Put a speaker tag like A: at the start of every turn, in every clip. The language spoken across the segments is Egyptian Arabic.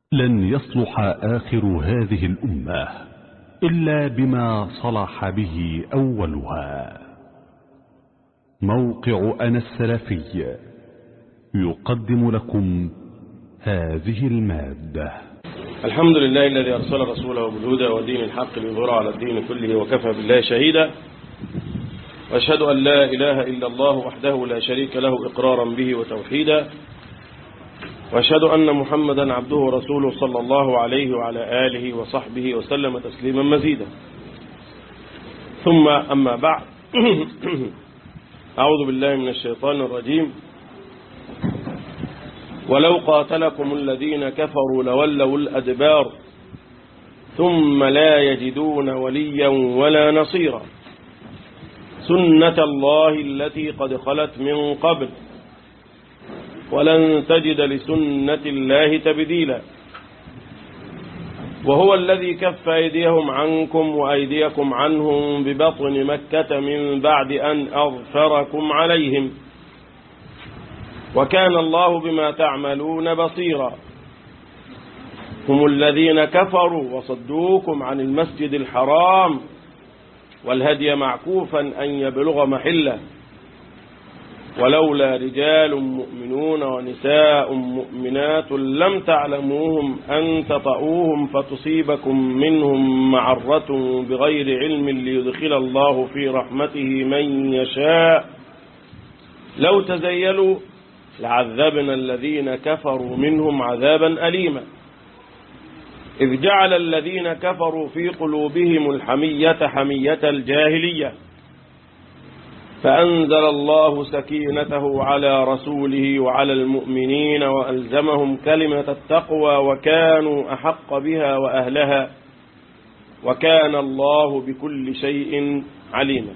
A: لن يصلح آخر هذه الأمة إلا بما صلح به أولها موقع أنا السلفي يقدم لكم هذه المادة
B: الحمد لله الذي أرسل رسوله بالهدى ودين الحق ليظهره على الدين كله وكفى بالله شهيدا وأشهد أن لا إله إلا الله وحده لا شريك له إقرارا به وتوحيدا وأشهد أن محمدا عبده ورسوله صلى الله عليه وعلى آله وصحبه وسلم تسليما مزيدا ثم أما بعد أعوذ بالله من الشيطان الرجيم ولو قاتلكم الذين كفروا لولوا الأدبار ثم لا يجدون وليا ولا نصيرا سنة الله التي قد خلت من قبل ولن تجد لسنة الله تبديلا وهو الذي كف أيديهم عنكم وأيديكم عنهم ببطن مكة من بعد أن أغفركم عليهم وكان الله بما تعملون بصيرا هم الذين كفروا وصدوكم عن المسجد الحرام والهدي معكوفا أن يبلغ محله ولولا رجال مؤمنون ونساء مؤمنات لم تعلموهم أن تطؤوهم فتصيبكم منهم معرة بغير علم ليدخل الله في رحمته من يشاء لو تزيلوا لعذبنا الذين كفروا منهم عذابا أليما إذ جعل الذين كفروا في قلوبهم الحمية حمية الجاهلية فأنزل الله سكينته على رسوله وعلى المؤمنين وألزمهم كلمة التقوى وكانوا أحق بها وأهلها وكان الله بكل شيء عليما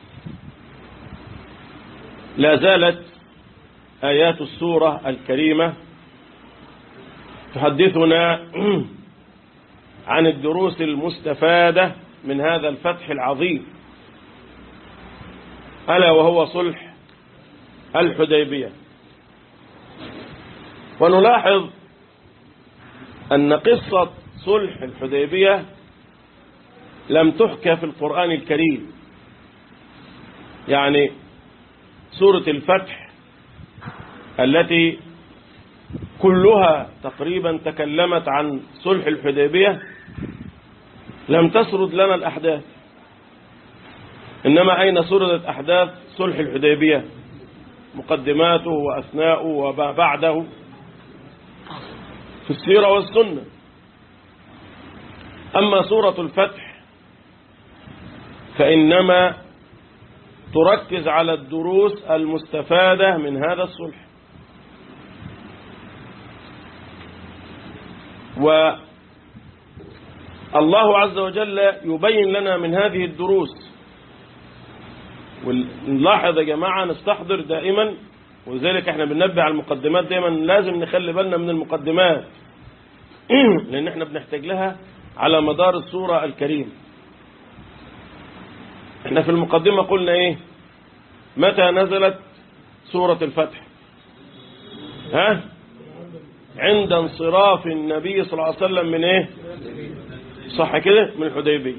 B: لا زالت آيات السورة الكريمة تحدثنا عن الدروس المستفادة من هذا الفتح العظيم ألا وهو صلح الحديبية ونلاحظ أن قصة صلح الحديبية لم تحكى في القرآن الكريم يعني سورة الفتح التي كلها تقريبا تكلمت عن صلح الحديبية لم تسرد لنا الأحداث إنما أين سردت أحداث صلح الحديبية مقدماته وأثناؤه وما بعده في السيرة والسنة أما سورة الفتح فإنما تركز على الدروس المستفادة من هذا الصلح والله عز وجل يبين لنا من هذه الدروس ونلاحظ يا جماعة نستحضر دائما ولذلك احنا بننبه على المقدمات دائما لازم نخلي بالنا من المقدمات لان احنا بنحتاج لها على مدار السورة الكريمة احنا في المقدمة قلنا ايه متى نزلت سورة الفتح ها عند انصراف النبي صلى الله عليه وسلم من ايه صح كده من الحديبية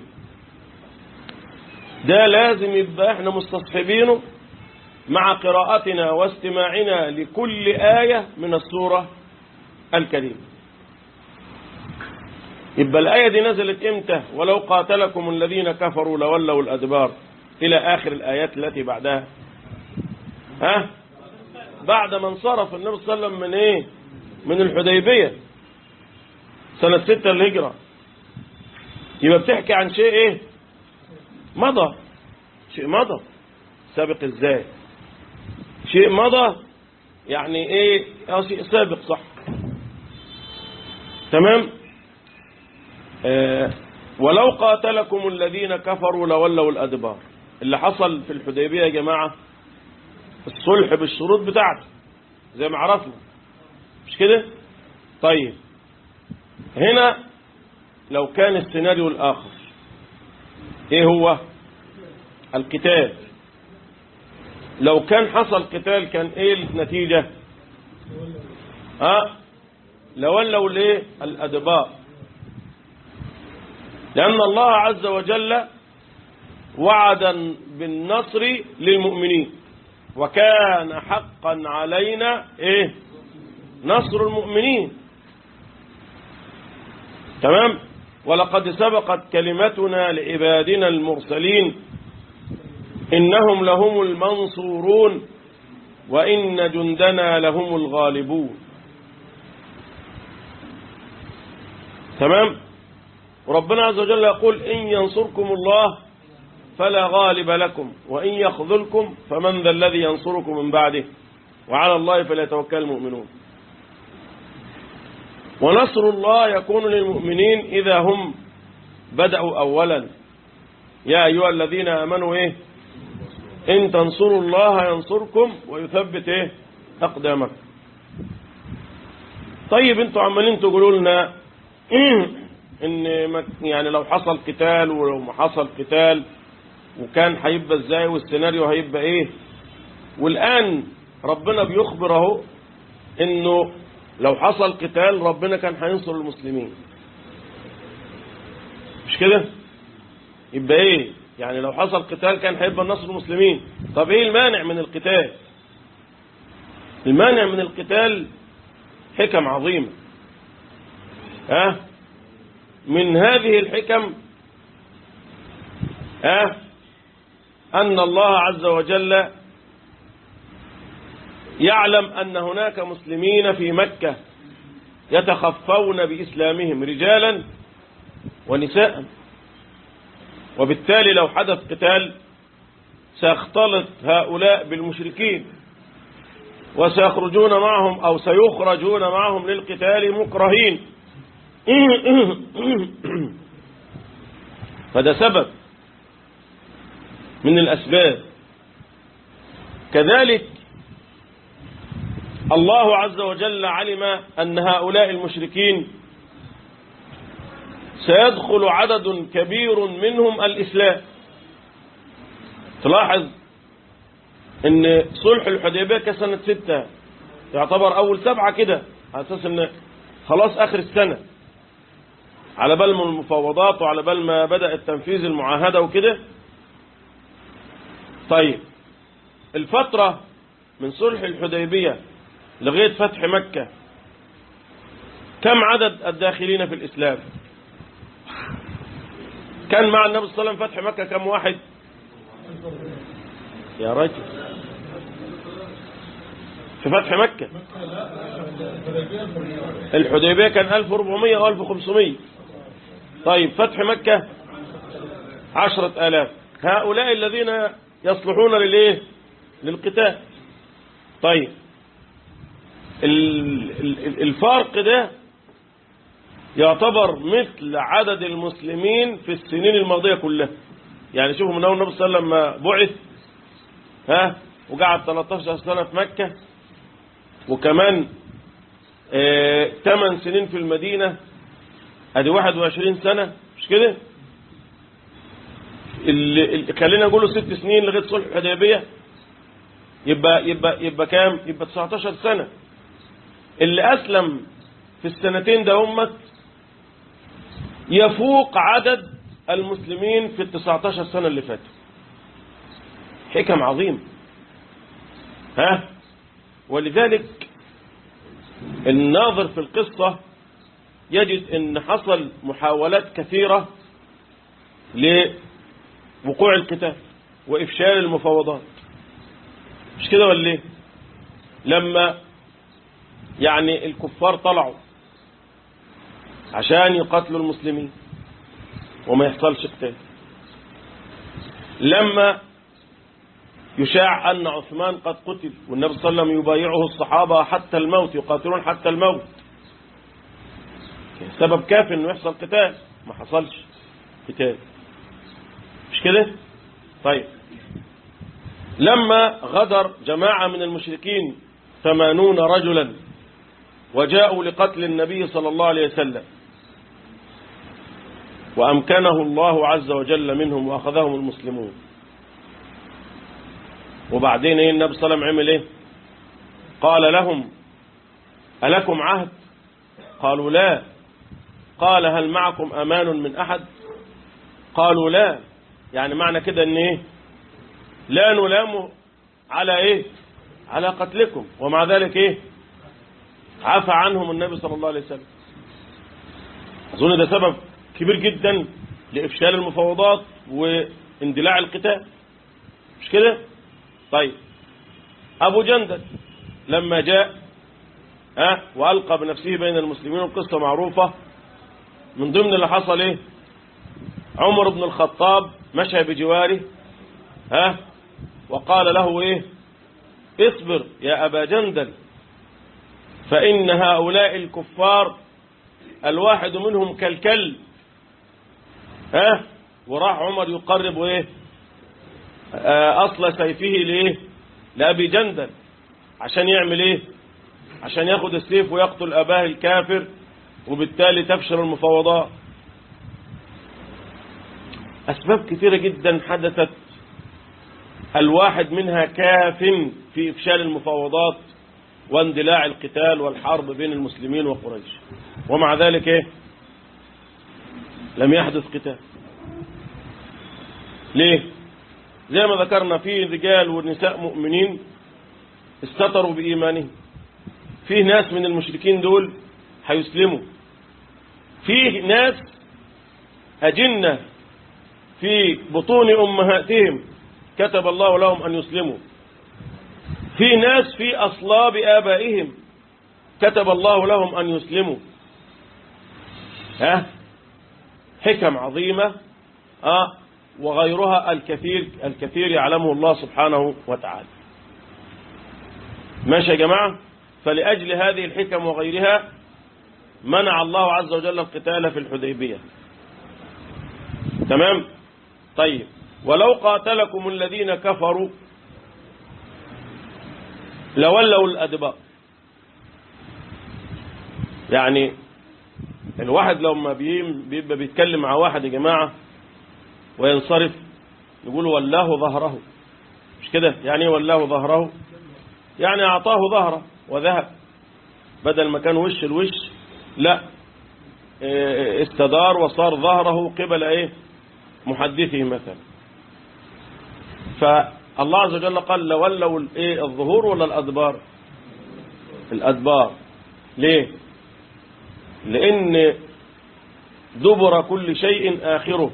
B: ده لازم يبقى احنا مستصحبينه مع قراءتنا واستماعنا لكل آية من السورة الكريمة يبقى الآية دي نزلت امتى ولو قاتلكم الذين كفروا لولوا الأدبار إلى آخر الآيات التي بعدها ها بعد ما انصرف النبي صلى الله عليه وسلم من ايه من الحديبية سنة ستة الهجرة يبقى بتحكي عن شيء ايه مضى شيء مضى سابق ازاي شيء مضى يعني ايه اه شيء سابق صح تمام آه ولو قاتلكم الذين كفروا لولوا الادبار اللي حصل في الحديبيه يا جماعه الصلح بالشروط بتاعته زي ما عرفنا مش كده طيب هنا لو كان السيناريو الآخر ايه هو القتال لو كان حصل قتال كان ايه النتيجة ها لولوا الايه الأدبار لأن الله عز وجل وعدا بالنصر للمؤمنين وكان حقا علينا ايه نصر المؤمنين تمام ولقد سبقت كلمتنا لعبادنا المرسلين إنهم لهم المنصورون وإن جندنا لهم الغالبون تمام وربنا عز وجل يقول إن ينصركم الله فلا غالب لكم وإن يخذلكم فمن ذا الذي ينصركم من بعده وعلى الله فليتوكل المؤمنون ونصر الله يكون للمؤمنين إذا هم بدأوا أولا يا أيها الذين آمنوا إيه إن تنصروا الله ينصركم ويثبت إيه أقدامكم طيب انتوا عمالين تقولوا لنا ان ما- يعني لو حصل قتال ولو ما حصل قتال وكان هيبقى ازاي والسيناريو هيبقى ايه والان ربنا بيخبر اهو انه لو حصل قتال ربنا كان هينصر المسلمين مش كده يبقى ايه يعني لو حصل قتال كان هيبقى النصر المسلمين طب ايه المانع من القتال المانع من القتال حكم عظيمة ها من هذه الحكم ها أن الله عز وجل يعلم أن هناك مسلمين في مكة يتخفون بإسلامهم رجالا ونساء وبالتالي لو حدث قتال سيختلط هؤلاء بالمشركين وسيخرجون معهم أو سيخرجون معهم للقتال مكرهين فده سبب من الأسباب كذلك الله عز وجل علم أن هؤلاء المشركين سيدخل عدد كبير منهم الإسلام تلاحظ ان صلح الحديبية كسنة ستة يعتبر اول سبعة كده على اساس ان خلاص اخر السنة على بال ما المفاوضات وعلى بال ما بدأ التنفيذ المعاهدة وكده طيب الفترة من صلح الحديبية لغاية فتح مكة كم عدد الداخلين في الإسلام كان مع النبي صلى الله عليه وسلم فتح مكة كم واحد يا رجل في فتح مكة الحديبية كان 1400 أو 1500 طيب فتح مكة عشرة آلاف هؤلاء الذين يصلحون للإيه للقتال طيب ال- ال- الفرق ده يعتبر مثل عدد المسلمين في السنين الماضية كلها يعني شوفوا من أول النبي صلى الله عليه وسلم لما بعث ها وقعد 13 سنة في مكة وكمان آه 8 سنين في المدينة ادي 21 سنة مش كده اللي اللي- خلينا نقوله ست سنين لغاية صلح الحديبية يبقى يبقى يبقى كام يبقى 19 سنة اللي أسلم في السنتين ده همت يفوق عدد المسلمين في ال 19 سنة اللي فاتوا حكم عظيم ها ولذلك الناظر في القصة يجد ان حصل محاولات كثيرة لوقوع القتال وإفشال المفاوضات مش كده ولا ايه لما يعني الكفار طلعوا عشان يقتلوا المسلمين وما يحصلش قتال لما يشاع أن عثمان قد قتل والنبي صلى الله عليه وسلم يبايعه الصحابة حتى الموت يقاتلون حتى الموت سبب كافي انه يحصل قتال ما حصلش قتال مش كده طيب لما غدر جماعة من المشركين ثمانون رجلا وجاءوا لقتل النبي صلى الله عليه وسلم وأمكنه الله عز وجل منهم وأخذهم المسلمون وبعدين ايه النبي صلى الله عليه وسلم عمل ايه قال لهم ألكم عهد قالوا لا قال هل معكم أمان من أحد قالوا لا يعني معنى كده ان ايه لا نلام على ايه على قتلكم ومع ذلك ايه عفى عنهم النبي صلى الله عليه وسلم اظن ده سبب كبير جدا لافشال المفاوضات واندلاع القتال مش كده طيب ابو جندل لما جاء ها والقى بنفسه بين المسلمين القصه معروفه من ضمن اللي حصل ايه عمر بن الخطاب مشى بجواره ها وقال له ايه اصبر يا ابا جندل فان هؤلاء الكفار الواحد منهم كالكلب ها وراح عمر يقرب ايه آه، اصل سيفه لايه لابي جندل عشان يعمل ايه عشان ياخد السيف ويقتل اباه الكافر وبالتالي تفشل المفاوضات أسباب كثيرة جدا حدثت الواحد منها كاف في إفشال المفاوضات واندلاع القتال والحرب بين المسلمين وقريش ومع ذلك إيه؟ لم يحدث قتال ليه زي ما ذكرنا في رجال ونساء مؤمنين استتروا بإيمانهم فيه ناس من المشركين دول هيسلموا فيه ناس أجنة في بطون أمهاتهم كتب الله لهم أن يسلموا في ناس في أصلاب آبائهم كتب الله لهم أن يسلموا ها حكم عظيمة آه وغيرها الكثير الكثير يعلمه الله سبحانه وتعالى ماشي يا جماعة فلأجل هذه الحكم وغيرها منع الله عز وجل القتال في الحديبية تمام طيب ولو قاتلكم الذين كفروا لولوا الأدبار يعني الواحد لما بيبقى بيتكلم مع واحد يا جماعة وينصرف يقول ولاه ظهره مش كده يعني ايه ولاه ظهره يعني أعطاه ظهره وذهب بدل ما كان وش الوش لا استدار وصار ظهره قبل ايه محدثه مثلا فالله عز وجل قال لولوا الايه الظهور ولا الادبار الادبار ليه لان دبر كل شيء اخره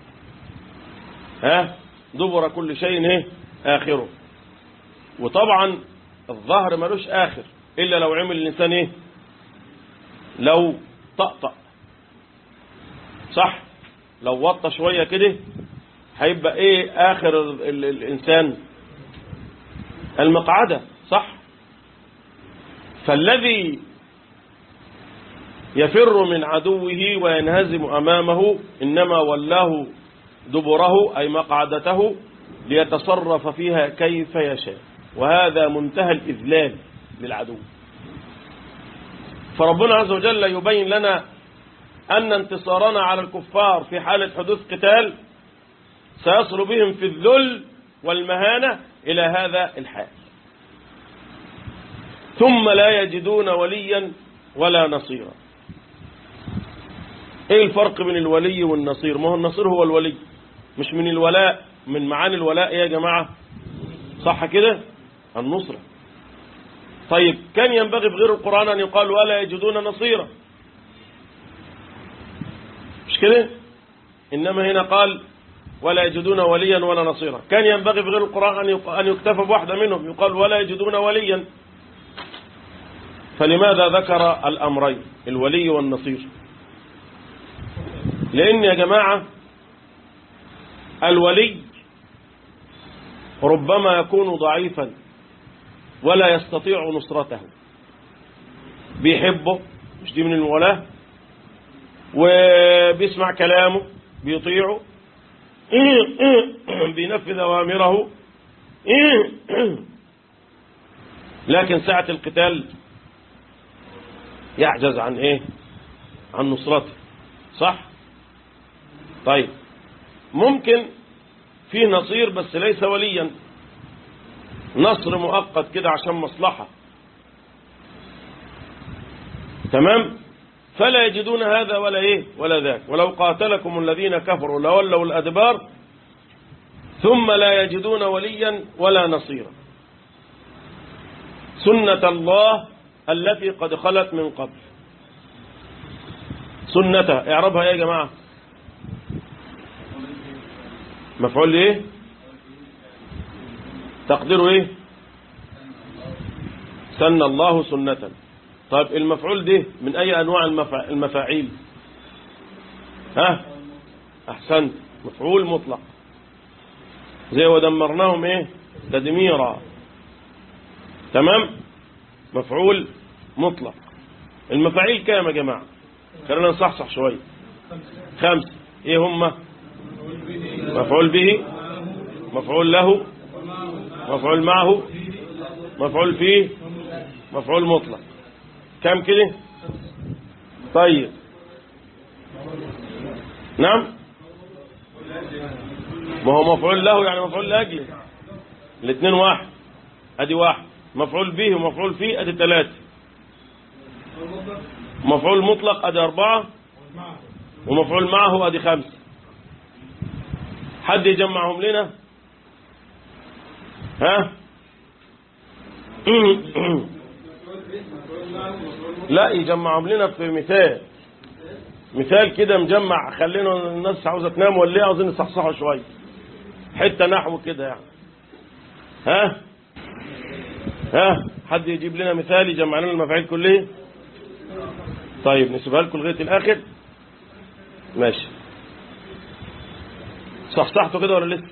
B: ها دبر كل شيء ايه اخره وطبعا الظهر ملوش اخر الا لو عمل الانسان ايه لو طقطق صح لو وطى شوية كده هيبقى ايه اخر ال ال الانسان المقعدة صح فالذي يفر من عدوه وينهزم امامه انما ولاه دبره اي مقعدته ليتصرف فيها كيف يشاء وهذا منتهى الاذلال للعدو فربنا عز وجل يبين لنا أن انتصارنا على الكفار في حالة حدوث قتال سيصل بهم في الذل والمهانة إلى هذا الحال ثم لا يجدون وليا ولا نصيرا ايه الفرق بين الولي والنصير ما هو النصير هو الولي مش من الولاء من معاني الولاء يا جماعة صح كده النصرة طيب كان ينبغي في غير القرآن أن يقال ولا يجدون نصيرا مش كده إنما هنا قال ولا يجدون وليا ولا نصيرا كان ينبغي في غير القرآن أن يكتفى بواحدة منهم يقال ولا يجدون وليا فلماذا ذكر الأمرين الولي والنصير لأن يا جماعة الولي ربما يكون ضعيفا ولا يستطيع نصرته بيحبه مش دي من الولاة وبيسمع كلامه بيطيعه بينفذ أوامره لكن ساعة القتال يعجز عن ايه عن نصرته صح طيب ممكن فيه نصير بس ليس وليا نصر مؤقت كده عشان مصلحة تمام فلا يجدون هذا ولا إيه ولا ذاك ولو قاتلكم الذين كفروا لولوا الأدبار ثم لا يجدون وليا ولا نصيرا سنة الله التي قد خلت من قبل سنتها اعربها يا جماعة مفعول ايه تقديره ايه سن الله سنة طيب المفعول ده من اي انواع المفع... المفاعيل ها احسنت مفعول مطلق زي ودمرناهم ايه تدميرا تمام مفعول مطلق المفاعيل كام يا جماعة خلينا نصحصح شوية خمسة ايه هم مفعول به مفعول له مفعول معه مفعول فيه مفعول مطلق كم كده طيب نعم ما هو مفعول له يعني مفعول لأجله الاثنين واحد ادي واحد مفعول به ومفعول فيه ادي ثلاثة مفعول مطلق ادي اربعة ومفعول معه ادي خمسة حد يجمعهم لنا ها لا يجمعهم لنا في مثال مثال كده مجمع خلينا الناس عاوزه تنام ولا ايه عاوزين نصحصحوا شويه حته نحو كده يعني ها ها حد يجيب لنا مثال يجمع لنا المفاعيل كلها طيب نسيبها لكم لغايه الاخر ماشي صحصحتوا كده ولا لسه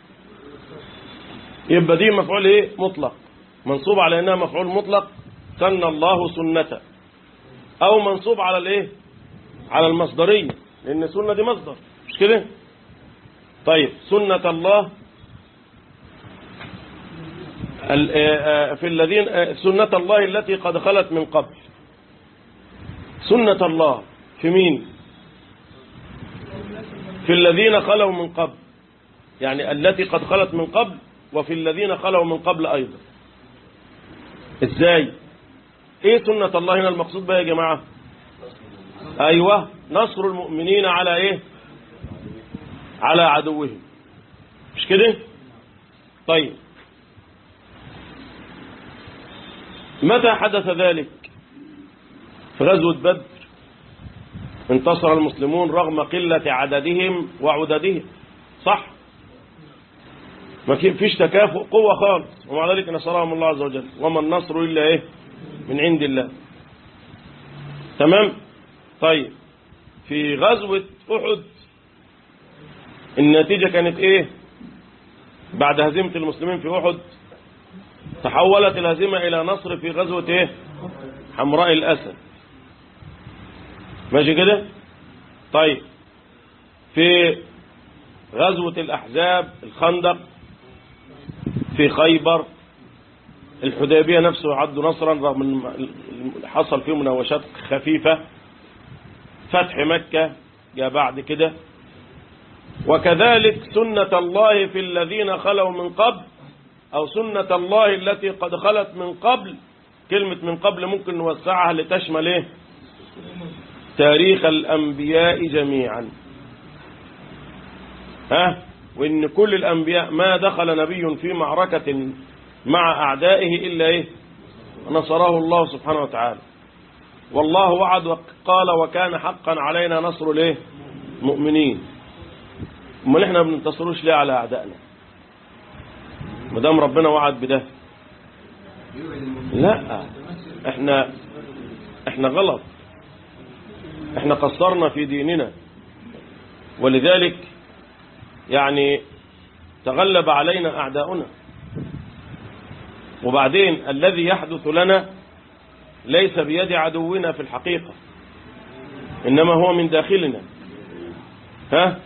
B: يبقى دي مفعول ايه مطلق منصوب على انها مفعول مطلق سن الله سنة او منصوب على الايه على المصدرية لان سنة دي مصدر مش كده طيب سنة الله في الذين سنة الله التي قد خلت من قبل سنة الله في مين في الذين خلوا من قبل يعني التي قد خلت من قبل وفي الذين خلوا من قبل أيضا ازاي ايه سنة الله هنا المقصود بها يا جماعة ايوه نصر المؤمنين على ايه على عدوهم مش كده طيب متى حدث ذلك في غزوة بدر انتصر المسلمون رغم قلة عددهم وعددهم صح ما فيش تكافؤ قوة خالص ومع ذلك نصرهم الله عز وجل وما النصر إلا إيه من عند الله تمام طيب في غزوة أحد النتيجة كانت إيه بعد هزيمة المسلمين في أحد تحولت الهزيمة إلى نصر في غزوة إيه حمراء الأسد ماشي كده طيب في غزوة الأحزاب الخندق في خيبر الحديبية نفسه عد نصرا رغم ان حصل فيه مناوشات خفيفة فتح مكة جاء بعد كده وكذلك سنة الله في الذين خلوا من قبل أو سنة الله التي قد خلت من قبل كلمة من قبل ممكن نوسعها لتشمل إيه؟ تاريخ الأنبياء جميعا ها وإن كل الأنبياء ما دخل نبي في معركة مع أعدائه إلا إيه نصره الله سبحانه وتعالى والله وعد وقال وكان حقا علينا نصر الايه مؤمنين امال احنا ما بننتصروش ليه على اعدائنا ما دام ربنا وعد بده لا احنا احنا غلط احنا قصرنا في ديننا ولذلك يعني تغلب علينا اعداؤنا وبعدين الذي يحدث لنا ليس بيد عدونا في الحقيقة إنما هو من داخلنا ها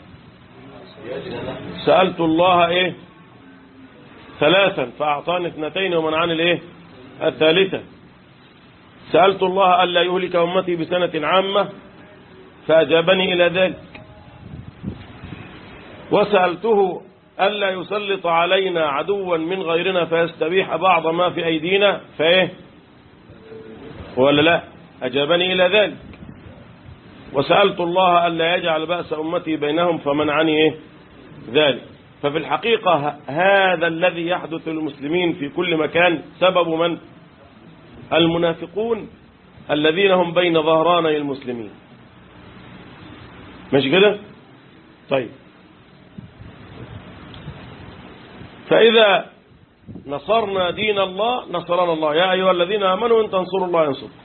B: سألت الله إيه ثلاثا فأعطاني اثنتين ومنعان الإيه الثالثة سألت الله ألا يهلك أمتي بسنة عامة فأجابني إلى ذلك وسألته ألا يسلط علينا عدوا من غيرنا فيستبيح بعض ما في أيدينا فإيه ولا لا أجابني إلى ذلك وسألت الله ألا يجعل بأس أمتي بينهم فمنعني إيه ذلك ففي الحقيقة هذا الذي يحدث للمسلمين في كل مكان سبب من المنافقون الذين هم بين ظهراني المسلمين مش كده طيب فإذا نصرنا دين الله نصرنا الله يا أيها الذين آمنوا إن تنصروا الله ينصركم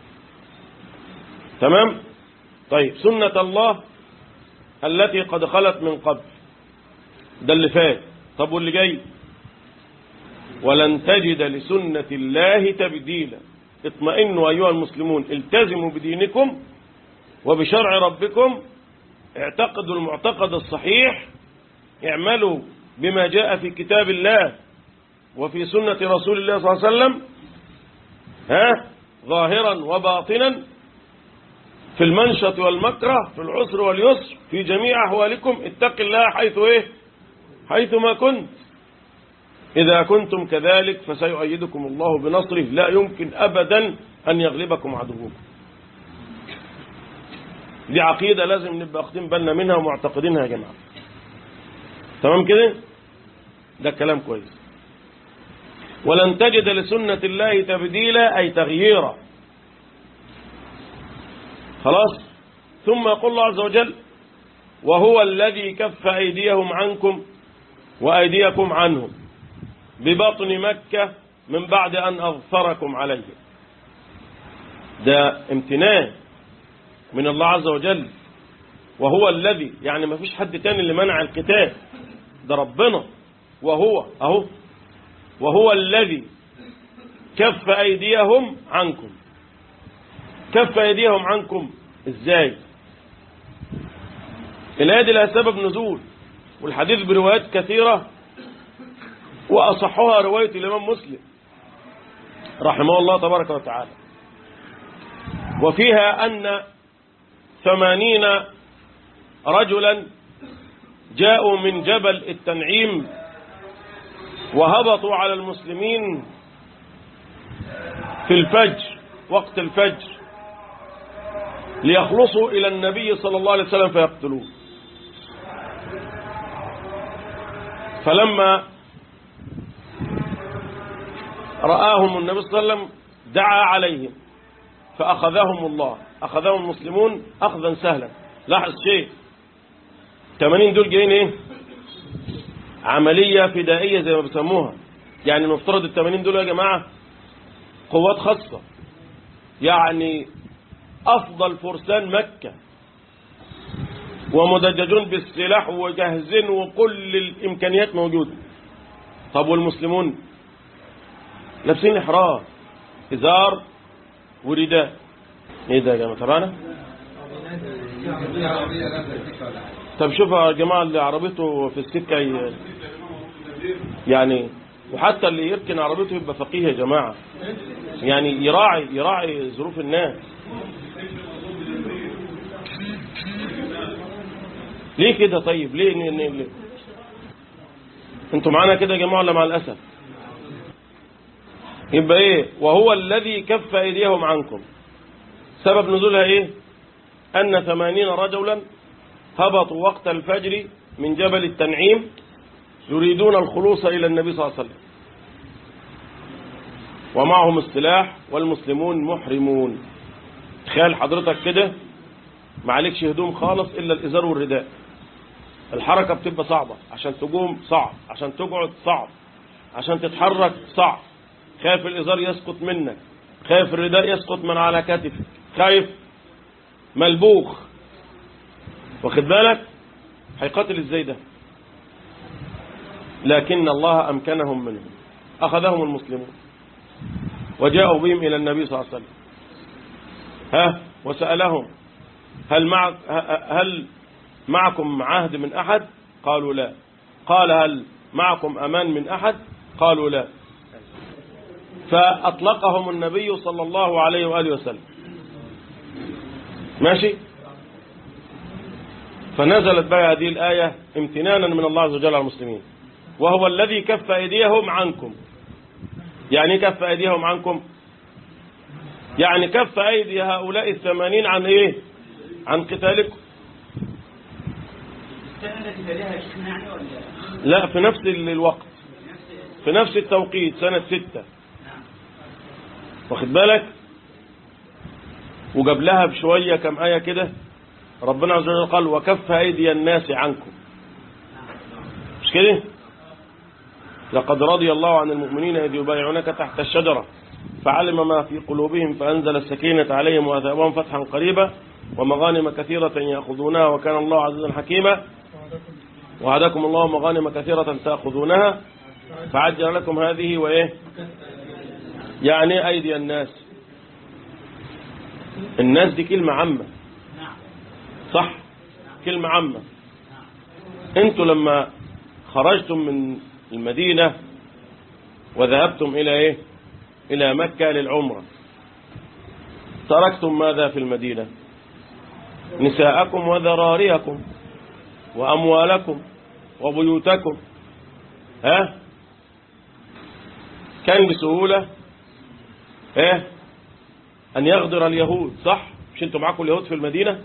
B: تمام طيب سنة الله التي قد خلت من قبل ده اللي فات طب واللي جاي ولن تجد لسنة الله تبديلا اطمئنوا أيها المسلمون التزموا بدينكم وبشرع ربكم اعتقدوا المعتقد الصحيح اعملوا بما جاء في كتاب الله وفي سنة رسول الله صلى الله عليه وسلم ها ظاهرا وباطنا في المنشط والمكره في العسر واليسر في جميع أحوالكم اتق الله حيث ايه حيث ما كنت إذا كنتم كذلك فسيؤيدكم الله بنصره لا يمكن أبدا أن يغلبكم عدوكم دي عقيدة لازم نبقى واخدين بالنا منها ومعتقدينها يا جماعة تمام كده ده كلام كويس ولن تجد لسنة الله تبديلا أي تغييرا خلاص ثم يقول الله عز وجل وهو الذي كف أيديهم عنكم وأيديكم عنهم ببطن مكة من بعد أن أظفركم عليه ده امتنان من الله عز وجل وهو الذي يعني ما فيش حد تاني اللي منع القتال ده ربنا وهو أهو وهو الذي كف أيديهم عنكم كف أيديهم عنكم إزاي الآية دي لها سبب نزول والحديث بروايات كثيرة وأصحها رواية الإمام مسلم رحمه الله تبارك وتعالى وفيها أن ثمانين رجلا جاءوا من جبل التنعيم وهبطوا على المسلمين في الفجر وقت الفجر ليخلصوا إلى النبي صلى الله عليه وسلم فيقتلوه فلما رآهم النبي صلى الله عليه وسلم دعا عليهم فأخذهم الله أخذهم المسلمون أخذا سهلا لاحظ شيء 80 دول جايين ايه عملية فدائية زي ما بيسموها يعني المفترض ال 80 دول يا جماعة قوات خاصة يعني أفضل فرسان مكة ومدججون بالسلاح وجاهزين وكل الإمكانيات موجودة طب والمسلمون لابسين إحرار إزار ورداء إيه ده يا جماعة تبعنا طب شوفوا يا جماعة اللي عربيته في السكة ي- يعني وحتى اللي يركن عربيته يبقى فقيه يا جماعة يعني يراعي يراعي ظروف الناس ليه كده طيب ليه, ليه, ليه, ليه؟ انتوا معانا كده يا جماعة ولا مع الأسف يبقى ايه وهو الذي كف ايديهم عنكم سبب نزولها ايه ان ثمانين رجلا هبطوا وقت الفجر من جبل التنعيم يريدون الخلوص الى النبي صلى الله عليه وسلم ومعهم السلاح والمسلمون محرمون تخيل حضرتك كده ما عليكش هدوم خالص الا الازار والرداء الحركة بتبقى صعبة عشان تقوم صعب عشان تقعد صعب عشان تتحرك صعب خايف الإزار يسقط منك خايف الرداء يسقط من على كتفك خايف ملبوخ واخد بالك هيقاتل ازاي ده لكن الله أمكنهم منهم أخذهم المسلمون وجاءوا بهم إلى النبي صلى الله عليه وسلم ها وسألهم هل مع هل معكم عهد من أحد قالوا لا قال هل معكم أمان من أحد قالوا لا فأطلقهم النبي صلى الله عليه وآله وسلم ماشي فنزلت بقى هذه الآية امتنانا من الله عز وجل على المسلمين وهو الذي كف أيديهم عنكم يعني إيه كف أيديهم عنكم يعني كف أيدي هؤلاء الثمانين عن إيه عن قتالكم
C: السنة التي تليها يا شيخنا يعني ولا
B: لا في نفس ال- الوقت في نفس التوقيت سنة ستة واخد بالك وجاب لها بشوية كم آية كده ربنا عز وجل قال وكف أيدي الناس عنكم مش كده لقد رضي الله عن المؤمنين إذ يبايعونك تحت الشجرة فعلم ما في قلوبهم فأنزل السكينة عليهم وأثابهم فتحا قريبا ومغانم كثيرة يأخذونها وكان الله عزيزا حكيما وعدكم الله مغانم كثيرة تأخذونها فعجل لكم هذه وإيه يعني أيدي الناس الناس دي كلمة عامة
C: نعم
B: صح كلمة عامة انتوا لما خرجتم من المدينة وذهبتم إلى إيه إلى مكة للعمرة تركتم ماذا في المدينة نساءكم وذراريكم وأموالكم وبيوتكم ها كان بسهولة ايه أن يغدر اليهود صح مش انتوا معاكم اليهود في المدينة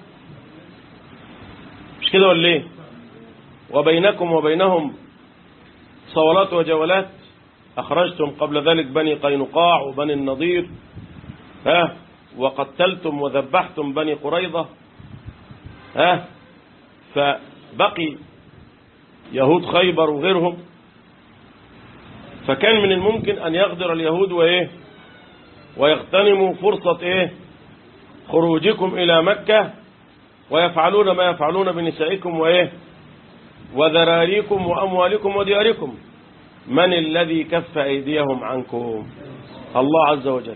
B: مش كده ولا ايه وبينكم وبينهم صولات وجولات أخرجتم قبل ذلك بني قينقاع وبني النضير ها وقتلتم وذبحتم بني قريظة ها فبقي يهود خيبر وغيرهم فكان من الممكن أن يغدر اليهود وإيه ويغتنموا فرصة إيه خروجكم إلى مكة ويفعلون ما يفعلون بنسائكم وإيه وذراريكم وأموالكم ودياركم من الذي كف أيديهم عنكم الله عز وجل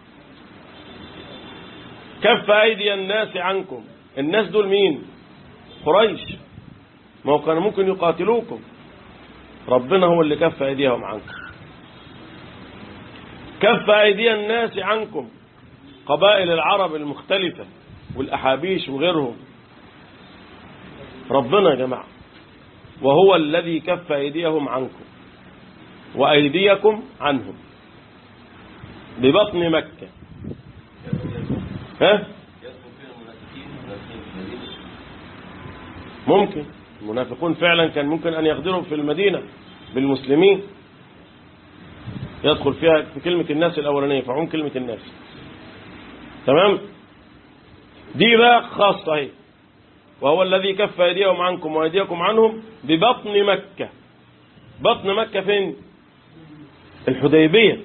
B: كف أيدي الناس عنكم الناس دول مين قريش ما هو كانوا ممكن يقاتلوكم ربنا هو اللي كف أيديهم عنكم كف أيدي الناس عنكم قبائل العرب المختلفة والأحابيش وغيرهم ربنا يا جماعة وهو الذي كف أيديهم عنكم وأيديكم عنهم ببطن مكة ها ممكن المنافقون فعلا كان ممكن أن يغدروا في المدينة بالمسلمين يدخل فيها في كلمة الناس الأولانية فعون كلمة الناس تمام دي بقى خاصة هي وهو الذي كف أيديهم عنكم وأيديكم عنهم ببطن مكة بطن مكة فين الحديبية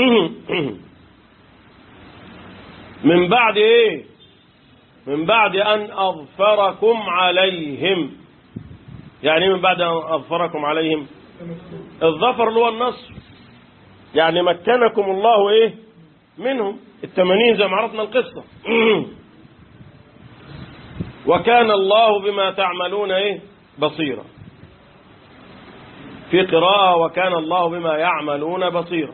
B: من بعد ايه من بعد ان اظفركم عليهم يعني إيه من بعد ان اظفركم عليهم الظفر اللي هو النصر يعني مكنكم الله ايه منهم التمانين زي ما عرفنا القصة وكان الله بما تعملون ايه بصيرا في قراءة وكان الله بما يعملون بصيرا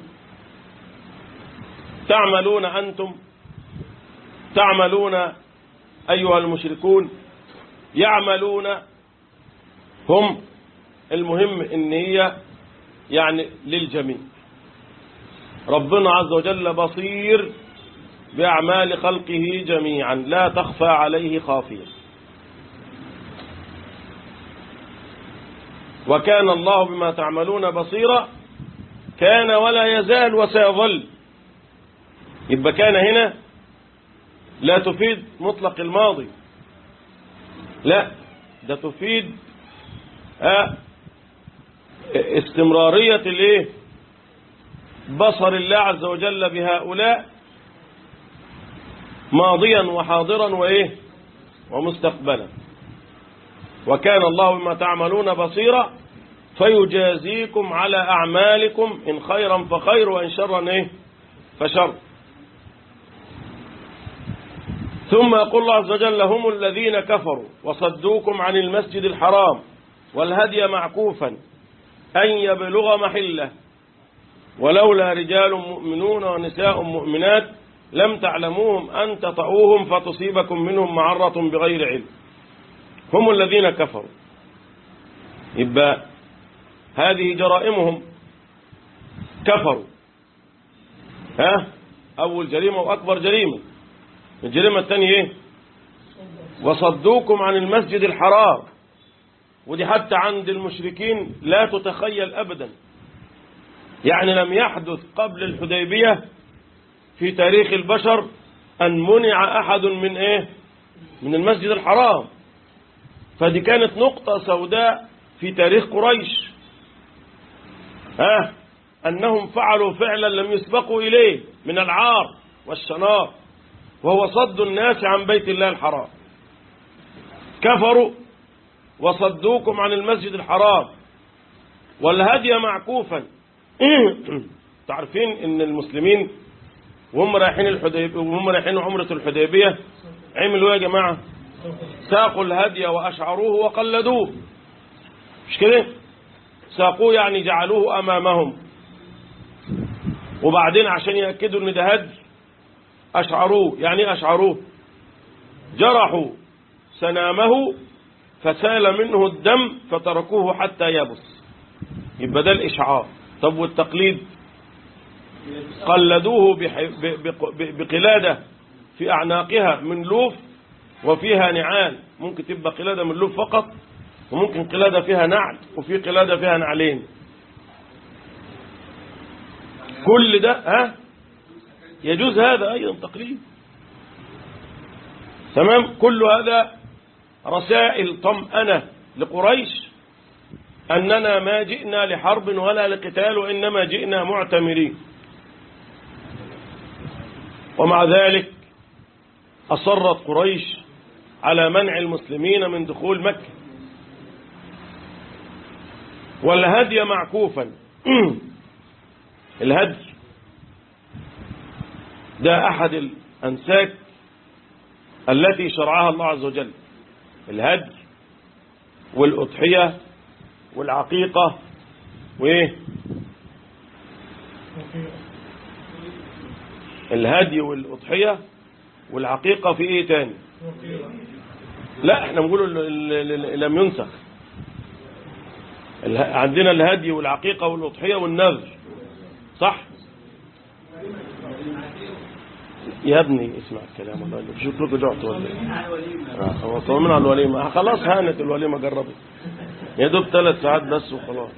B: تعملون أنتم تعملون أيها المشركون يعملون هم المهم إن هي يعني للجميع ربنا عز وجل بصير بأعمال خلقه جميعا لا تخفى عليه خافية وكان الله بما تعملون بصيرا كان ولا يزال وسيظل يبقى كان هنا لا تفيد مطلق الماضي لا ده تفيد آه استمرارية الايه بصر الله عز وجل بهؤلاء ماضيا وحاضرا وايه ومستقبلا وكان الله بما تعملون بصيرا فيجازيكم على أعمالكم إن خيرا فخير وإن شرا إيه فشر ثم يقول الله عز وجل هم الذين كفروا وصدوكم عن المسجد الحرام والهدي معكوفا أن يبلغ محله ولولا رجال مؤمنون ونساء مؤمنات لم تعلموهم أن تطعوهم فتصيبكم منهم معرة بغير علم هم الذين كفروا يبقى هذه جرائمهم كفروا ها أول جريمة وأكبر جريمة الجريمة الثانية إيه وصدوكم عن المسجد الحرام ودي حتى عند المشركين لا تتخيل أبدا يعني لم يحدث قبل الحديبية في تاريخ البشر أن منع أحد من إيه من المسجد الحرام فدي كانت نقطة سوداء في تاريخ قريش ها أنهم فعلوا فعلا لم يسبقوا إليه من العار والشنار وهو صد الناس عن بيت الله الحرام كفروا وصدوكم عن المسجد الحرام والهدي معكوفا تعرفين ان المسلمين وهم رايحين الحديبيه وهم رايحين عمره الحديبيه عملوا ايه يا جماعه ساقوا الهدي واشعروه وقلدوه مش كده ساقوه يعني جعلوه امامهم وبعدين عشان ياكدوا ان ده هدي اشعروه يعني ايه اشعروه جرحوا سنامه فسال منه الدم فتركوه حتى يبس يبقى ده الإشعار طب والتقليد قلدوه بح- ب- ب- بقلادة في أعناقها من لوف وفيها نعال ممكن تبقى قلادة من لوف فقط وممكن قلادة فيها نعل وفي قلادة فيها نعلين كل ده ها يجوز هذا أيضا تقليد تمام كل هذا رسائل طمأنة لقريش أننا ما جئنا لحرب ولا لقتال وإنما جئنا معتمرين ومع ذلك أصرت قريش على منع المسلمين من دخول مكة والهدي معكوفا الهدي ده أحد الأنساك التي شرعها الله عز وجل الهدي والأضحية والعقيقة وإيه الهدي والأضحية والعقيقة في إيه تاني لا احنا بنقول ال- ال- ال- لم ينسخ اله- عندنا الهدي والعقيقة والأضحية والنذر صح يا ابني اسمع الكلام والله اللي شوف لكم جعت ولا ايه
C: على الوليمة
B: آه، هو طمن على الوليمة آه، خلاص هانت الوليمة جربت يا دوب ثلاث ساعات بس وخلاص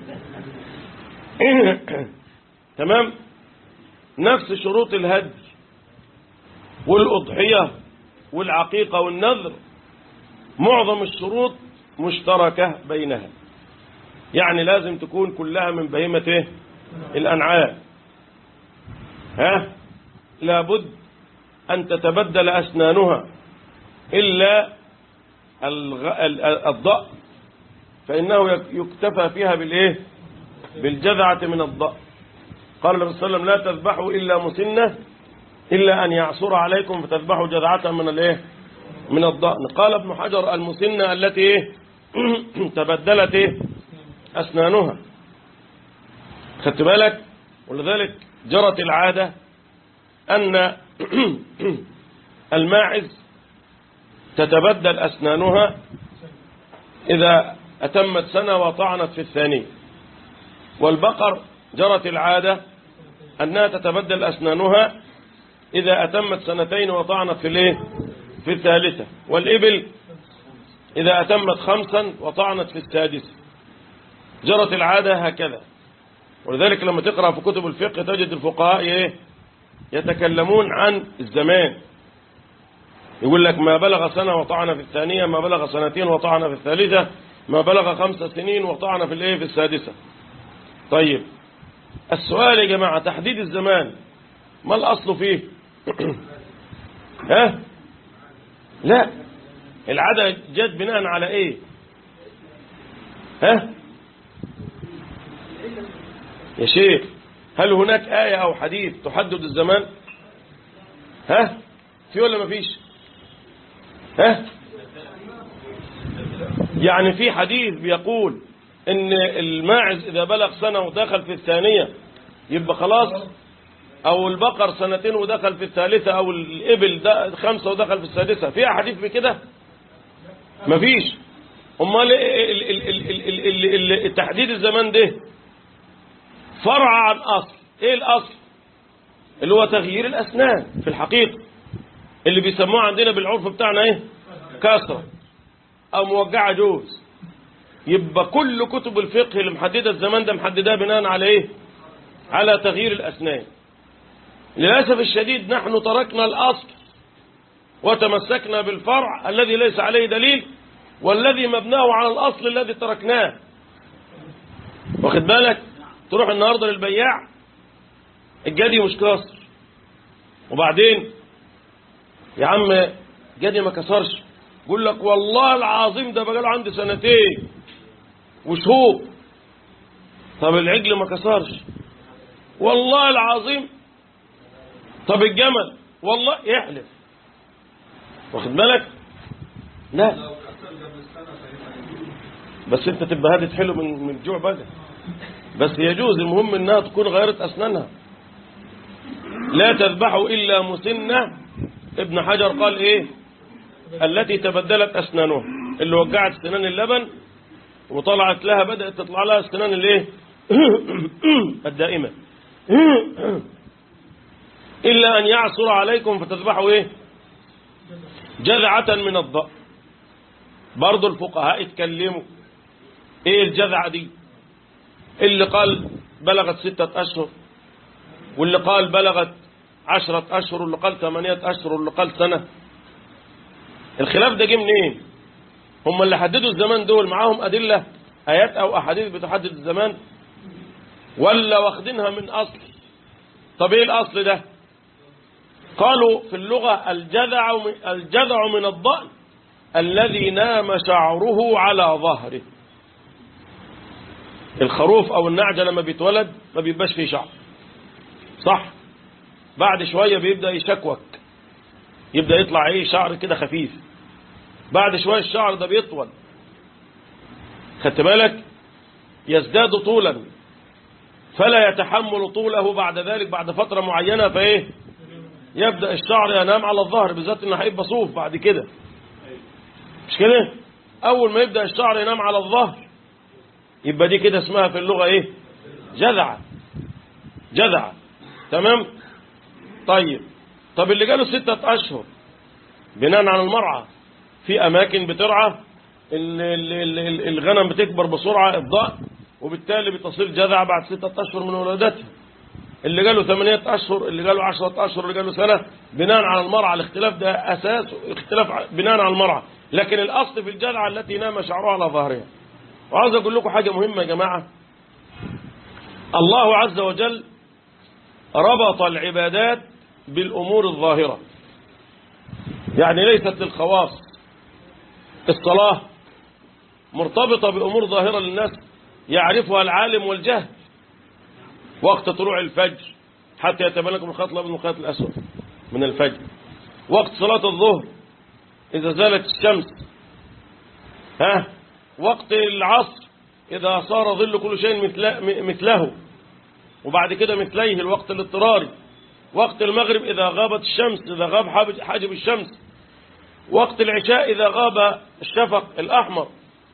B: تمام نفس شروط الهدي والأضحية والعقيقة والنذر معظم الشروط مشتركة بينها يعني لازم تكون كلها من بهيمة إيه؟ الأنعام ها لابد أن تتبدل أسنانها إلا الغ... ال- الضأ فإنه يك- يكتفى فيها بالإيه بالجذعة من الضأ قال النبي صلى الله عليه وسلم لا تذبحوا إلا مسنة إلا أن يعصر عليكم فتذبحوا جذعة من الإيه من الضأن قال ابن حجر المسنة التي إيه تبدلت إيه أسنانها خدت بالك ولذلك جرت العادة أن الماعز تتبدل أسنانها إذا أتمت سنة وطعنت في الثانية والبقر جرت العادة أنها تتبدل أسنانها إذا أتمت سنتين وطعنت في الإيه؟ في الثالثة والإبل إذا أتمت خمسا وطعنت في السادسة جرت العادة هكذا ولذلك لما تقرأ في كتب الفقه تجد الفقهاء إيه؟ يتكلمون عن الزمان يقول لك ما بلغ سنة وطعن في الثانية ما بلغ سنتين وطعن في الثالثة ما بلغ خمس سنين وطعن في الايه في السادسة طيب السؤال يا جماعة تحديد الزمان ما الأصل فيه ها لا العادة جت بناء على ايه ها يا شيخ هل هناك آية أو حديث تحدد الزمان ها في ولا ما فيش ها يعني في حديث بيقول ان الماعز اذا بلغ سنة ودخل في الثانية يبقى خلاص او البقر سنتين ودخل في الثالثة او الابل ده خمسة ودخل في السادسة في حديث بكده مفيش امال إيه ال- ال- ال- ال- ال- ال- التحديد الزمان ده فرع عن اصل ايه الاصل اللي هو تغيير الاسنان في الحقيقة اللي بيسموه عندنا بالعرف بتاعنا ايه كسرة أو موجعة جوز يبقى كل كتب الفقه اللي محددة الزمان ده محددها بناء على إيه على تغيير الأسنان للأسف الشديد نحن تركنا الأصل وتمسكنا بالفرع الذي ليس عليه دليل والذي مبناه على الأصل الذي تركناه واخد بالك تروح النهاردة للبياع الجدي مش كاسر وبعدين يا عم جدي ما كسرش يقول لك والله العظيم ده بقاله عندي سنتين وشهور طب العجل ما كسرش والله العظيم طب الجمل والله يحلف واخد بالك لا بس انت تبقى هادت حلو من من الجوع بقى بس يجوز المهم انها تكون غيرت اسنانها لا تذبحوا الا مسنه ابن حجر قال ايه التي تبدلت اسنانها اللي وجعت سنان اللبن وطلعت لها بدات تطلع لها السنان الايه الدائمه الا ان يعصر عليكم فتذبحوا ايه جذعه من الضأن برضو الفقهاء اتكلموا ايه الجذعه دي اللي قال بلغت ستة أشهر واللي قال بلغت عشرة أشهر واللي قال ثمانية أشهر واللي قال سنة الخلاف ده جه منين هم اللي حددوا الزمان دول معاهم أدلة آيات أو أحاديث بتحدد الزمان ولا واخدينها من أصل طب إيه الأصل ده قالوا في اللغة الجذع من, الجذع من الضأن الذي نام شعره على ظهره الخروف او النعجة لما بيتولد ما بيبقاش فيه شعر صح بعد شوية بيبدأ يشكوك يبدأ يطلع ايه شعر كده خفيف بعد شوية الشعر ده بيطول خدت بالك يزداد طولا فلا يتحمل طوله بعد ذلك بعد فترة معينة فايه يبدأ الشعر ينام على الظهر بالذات انه هيبقى صوف بعد كده مش كده اول ما يبدأ الشعر ينام على الظهر يبقى دي كده اسمها في اللغة ايه جذعة جذعة تمام طيب طب اللي جاله ستة اشهر بناء على المرعى في اماكن بترعى ال- ال- ال- ال- الغنم بتكبر بسرعة الضأن وبالتالي بتصير جذعة بعد ستة اشهر من ولادتها اللي جاله ثمانية اشهر اللي جاله عشرة اشهر اللي جاله سنة بناء على المرعى الاختلاف ده اساس اختلاف ع- بناء على المرعى لكن الاصل في الجذعة التي نام شعرها على ظهرها وعاوز اقول لكم حاجة مهمة يا جماعة الله عز وجل ربط العبادات بالأمور الظاهرة يعني ليست للخواص الصلاة مرتبطة بأمور ظاهرة للناس يعرفها العالم والجهل وقت طلوع الفجر حتى يتبين من الخيط الأبيض من الخيط الأسود من الفجر وقت صلاة الظهر إذا زالت الشمس ها وقت العصر إذا صار ظل كل شيء مثل- مثله وبعد كده مثليه الوقت الاضطراري وقت المغرب إذا غابت الشمس إذا غاب حاجب- حاجب الشمس وقت العشاء إذا غاب الشفق الأحمر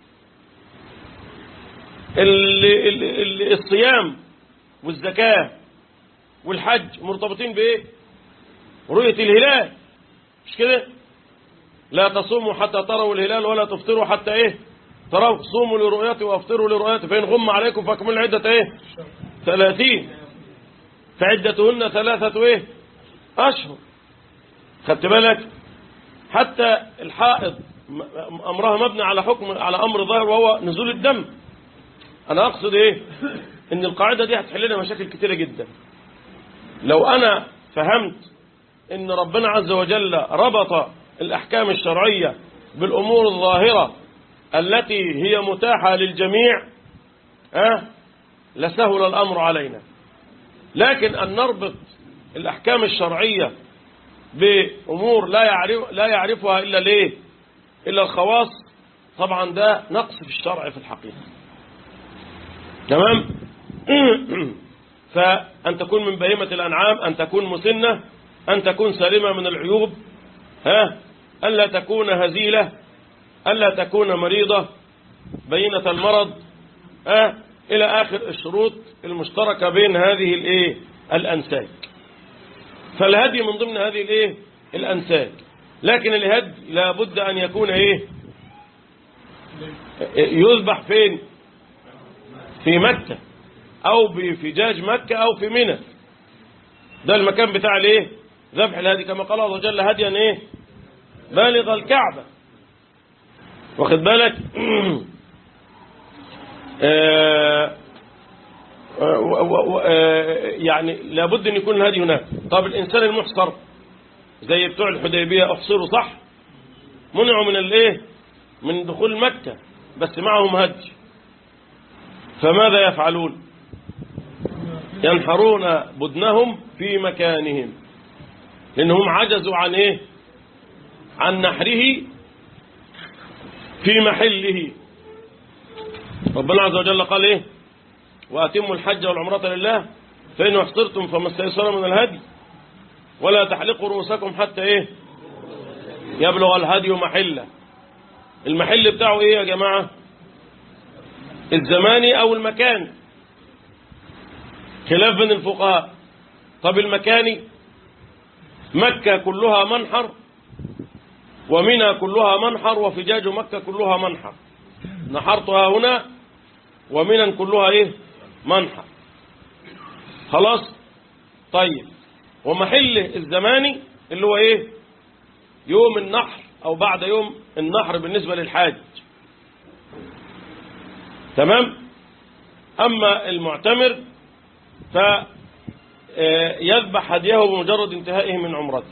B: ال- ال- ال- الصيام والزكاة والحج مرتبطين بإيه رؤية الهلال مش كده لا تصوموا حتى تروا الهلال ولا تفطروا حتى ايه تروا صوموا لرؤيته وافطروا لرؤيته فإن غم عليكم فاكملوا العدة ايه ثلاثين فعدتهن ثلاثة ايه أشهر خدت بالك حتى الحائض م- أمرها مبني على حكم على أمر ظاهر وهو نزول الدم أنا أقصد إيه إن القاعدة دي هتحل لنا مشاكل كتيرة جدا لو أنا فهمت إن ربنا عز وجل ربط الأحكام الشرعية بالأمور الظاهرة التي هي متاحة للجميع أه لسهل الأمر علينا لكن أن نربط الأحكام الشرعية بأمور لا يعرف لا يعرفها إلا ليه إلا الخواص طبعا ده نقص في الشرع في الحقيقة تمام فأن تكون من بهيمة الأنعام أن تكون مسنة أن تكون سالمة من العيوب ها ألا تكون هزيلة ألا تكون مريضة بينة المرض ها إلى آخر الشروط المشتركة بين هذه الإيه الأنساك فالهدي من ضمن هذه الإيه الأنساك لكن الهدي لابد أن يكون إيه يذبح فين في مكة أو بفجاج مكة أو في منى ده المكان بتاع الايه ذبح الهدي كما قال الله جل هديا ايه بالغ الكعبة واخد بالك آه، و- و- و- آه، يعني لابد ان يكون الهدي هناك طب الانسان المحصر زي بتوع الحديبيه احصروا صح منعوا من الايه من دخول مكه بس معهم هدي فماذا يفعلون ينحرون بدنهم في مكانهم لانهم عجزوا عن ايه عن نحره في محله ربنا عز وجل قال ايه واتموا الحج والعمرة لله فإن احصرتم فما استيسر من الهدي ولا تحلقوا رؤوسكم حتى ايه يبلغ الهدي محله المحل بتاعه ايه يا جماعة الزماني او المكاني خلاف بين الفقهاء طب المكاني مكة كلها منحر ومنى كلها منحر وفجاج مكة كلها منحر نحرتها هنا ومنى كلها ايه منحر خلاص طيب ومحل الزماني اللي هو ايه يوم النحر او بعد يوم النحر بالنسبة للحاج تمام اما المعتمر فيذبح هديه بمجرد انتهائه من عمرته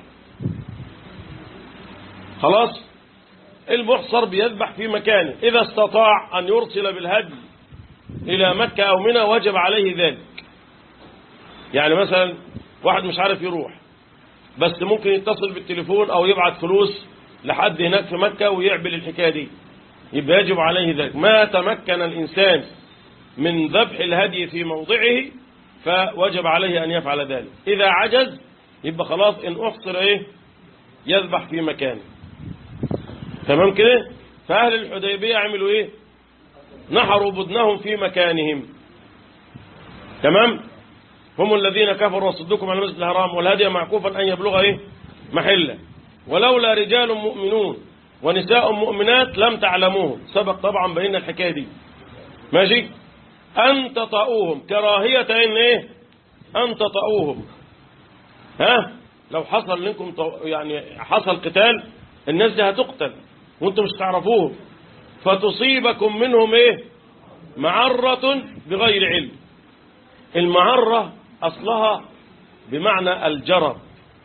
B: خلاص المحصر بيذبح في مكانه إذا استطاع أن يرسل بالهدي إلى مكة أو منى وجب عليه ذلك يعني مثلا واحد مش عارف يروح بس ممكن يتصل بالتليفون أو يبعت فلوس لحد هناك في مكة ويعمل الحكاية دي يبقى يجب عليه ذلك ما تمكن الإنسان من ذبح الهدي في موضعه فوجب عليه أن يفعل ذلك إذا عجز يبقى خلاص إن أحصر إيه يذبح في مكانه تمام كده فأهل الحديبية عملوا إيه نحروا بدنهم في مكانهم تمام هم الذين كفروا وصدوكم عن المسجد الحرام والهدي معكوفا أن يبلغ إيه محله ولولا رجال مؤمنون ونساء مؤمنات لم تعلموهم سبق طبعا بينا الحكاية دي ماشي أن تطأوهم كراهية إن إيه أن تطأوهم ها لو حصل لكم طو- يعني حصل قتال الناس دي هتقتل وانتم مش تعرفوهم فتصيبكم منهم ايه معرة بغير علم المعرة أصلها بمعنى الجرب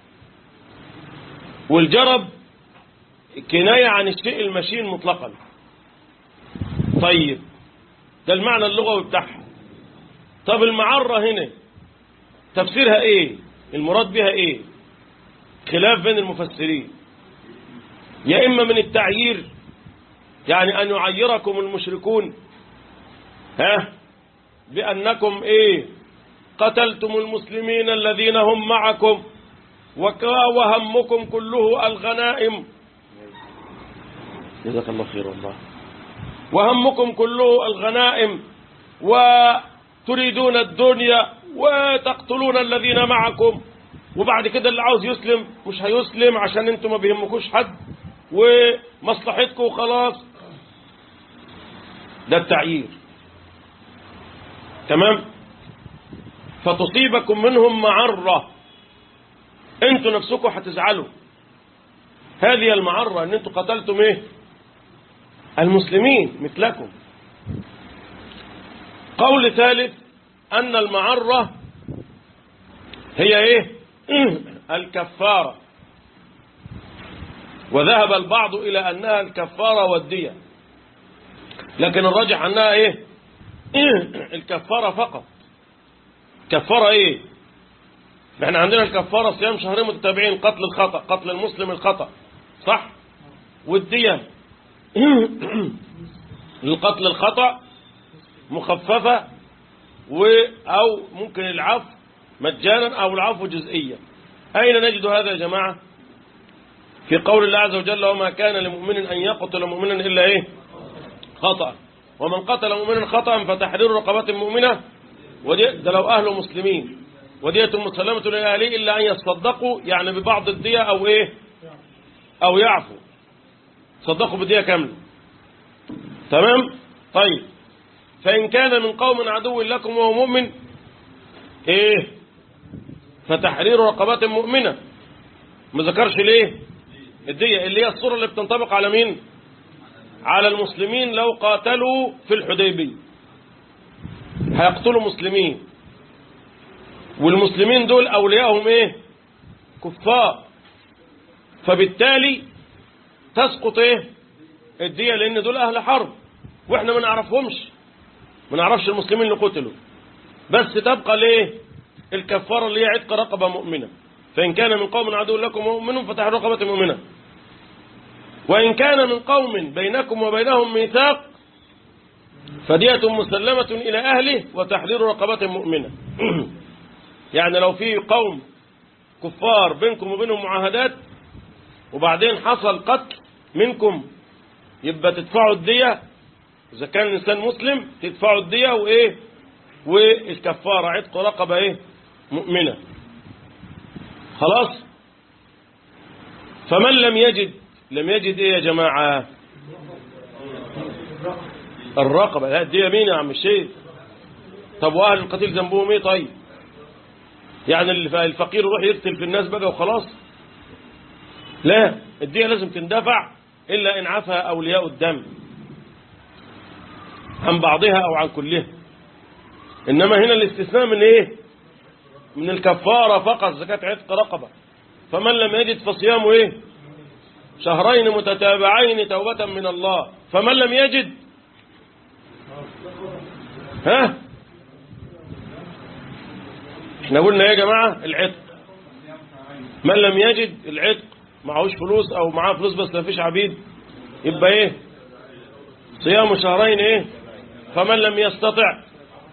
B: والجرب كناية عن الشيء المشين مطلقا طيب ده المعنى اللغوي بتاعها طب المعرة هنا تفسيرها ايه المراد بها ايه خلاف بين المفسرين يا إما من التعيير يعني أن يعيركم المشركون ها بأنكم إيه قتلتم المسلمين الذين هم معكم وكا وهمكم كله الغنائم جزاك الله خير والله وهمكم كله الغنائم وتريدون الدنيا وتقتلون الذين معكم وبعد كده اللي عاوز يسلم مش هيسلم عشان انتم ما بيهمكوش حد ومصلحتكم وخلاص ده التعيير تمام فتصيبكم منهم معرة انتوا نفسكم هتزعلوا هذه المعرة ان انتوا قتلتم ايه المسلمين مثلكم قول ثالث ان المعرة هي ايه الكفارة وذهب البعض إلى أنها الكفارة والدية لكن الراجح أنها إيه الكفارة فقط كفارة إيه احنا عندنا الكفارة صيام شهرين متتابعين قتل الخطأ قتل المسلم الخطأ صح والدية للقتل الخطأ مخففة و أو ممكن العفو مجانا أو العفو جزئيا أين نجد هذا يا جماعة في قول الله عز وجل وما كان لمؤمن أن يقتل مؤمنا إلا إيه خطأ ومن قتل مؤمنا خطأ فتحرير رقبة مؤمنة ودي ده لو أهله مسلمين ودية مسلمة لأهله إلا أن يصدقوا يعني ببعض الدية أو إيه أو يعفو صدقوا بدية كاملة تمام طيب فإن كان من قوم عدو لكم وهو مؤمن إيه فتحرير رقبات مؤمنة ما ذكرش ليه الدية اللي هي الصورة اللي بتنطبق على مين على المسلمين لو قاتلوا في الحديبية هيقتلوا مسلمين والمسلمين دول أولياءهم إيه كفار فبالتالي تسقط إيه الدية لأن دول أهل حرب وإحنا ما نعرفهمش ما نعرفش المسلمين اللي قتلوا بس تبقى ليه الكفارة اللي هي عتق رقبة مؤمنة فإن كان من قوم عدو لكم مؤمن فتحرير رقبة مؤمنة وإن كان من قوم بينكم وبينهم ميثاق فدية مسلمة إلى أهله وتحرير رقبة مؤمنة يعني لو في قوم كفار بينكم وبينهم معاهدات وبعدين حصل قتل منكم يبقى تدفعوا الدية إذا كان الإنسان مسلم تدفعوا الدية وإيه والكفارة عتق رقبة إيه مؤمنة خلاص فمن لم يجد لم يجد إيه يا جماعة الرقبة لا الدية مين يا عم الشيخ طب وأهل القتيل ذنبهم إيه طيب يعني الفقير يروح يقتل في الناس بقى وخلاص لا الدية لازم تندفع إلا إن عفى أولياء الدم عن بعضها أو عن كلها إنما هنا الاستثناء من إيه من الكفارة فقط زكاة عتق رقبة فمن لم يجد فصيامه إيه شهرين متتابعين توبة من الله فمن لم يجد ها احنا قلنا يا جماعة العتق من لم يجد العتق معهوش فلوس او معاه فلوس بس ما فيش عبيد يبقى ايه صيام شهرين ايه فمن لم يستطع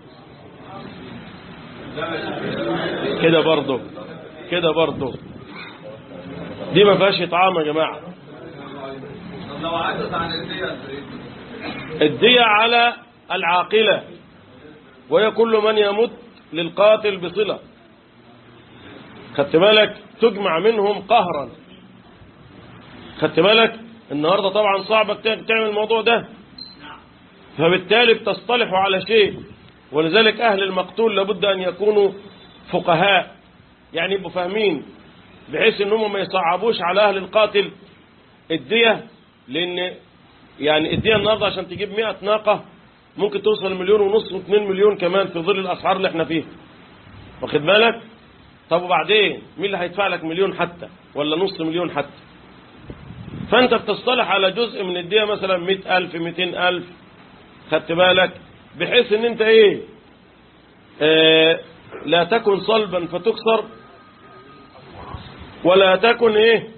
B: كده برضه كده برضه دي ما فيهاش اطعام يا جماعه
D: لو عجز عن الدية
B: الدية على العاقلة وهي كل من يمت للقاتل بصلة خدت بالك تجمع منهم قهرا خدت بالك النهاردة طبعا صعبة تعمل الموضوع ده فبالتالي بتصطلحوا على شيء ولذلك أهل المقتول لابد أن يكونوا فقهاء يعني يبقوا فاهمين بحيث أنهم ما يصعبوش على أهل القاتل الدية لأن يعني الدية النهاردة عشان تجيب 100 ناقة ممكن توصل مليون ونص واثنين مليون كمان في ظل الأسعار اللي احنا فيها واخد بالك طب وبعدين مين اللي هيدفع لك مليون حتى ولا نص مليون حتى فأنت بتصطلح على جزء من الدية مثلا 100000 200000 خدت بالك بحيث ان انت ايه آه لا تكن صلبا فتكسر ولا تكن ايه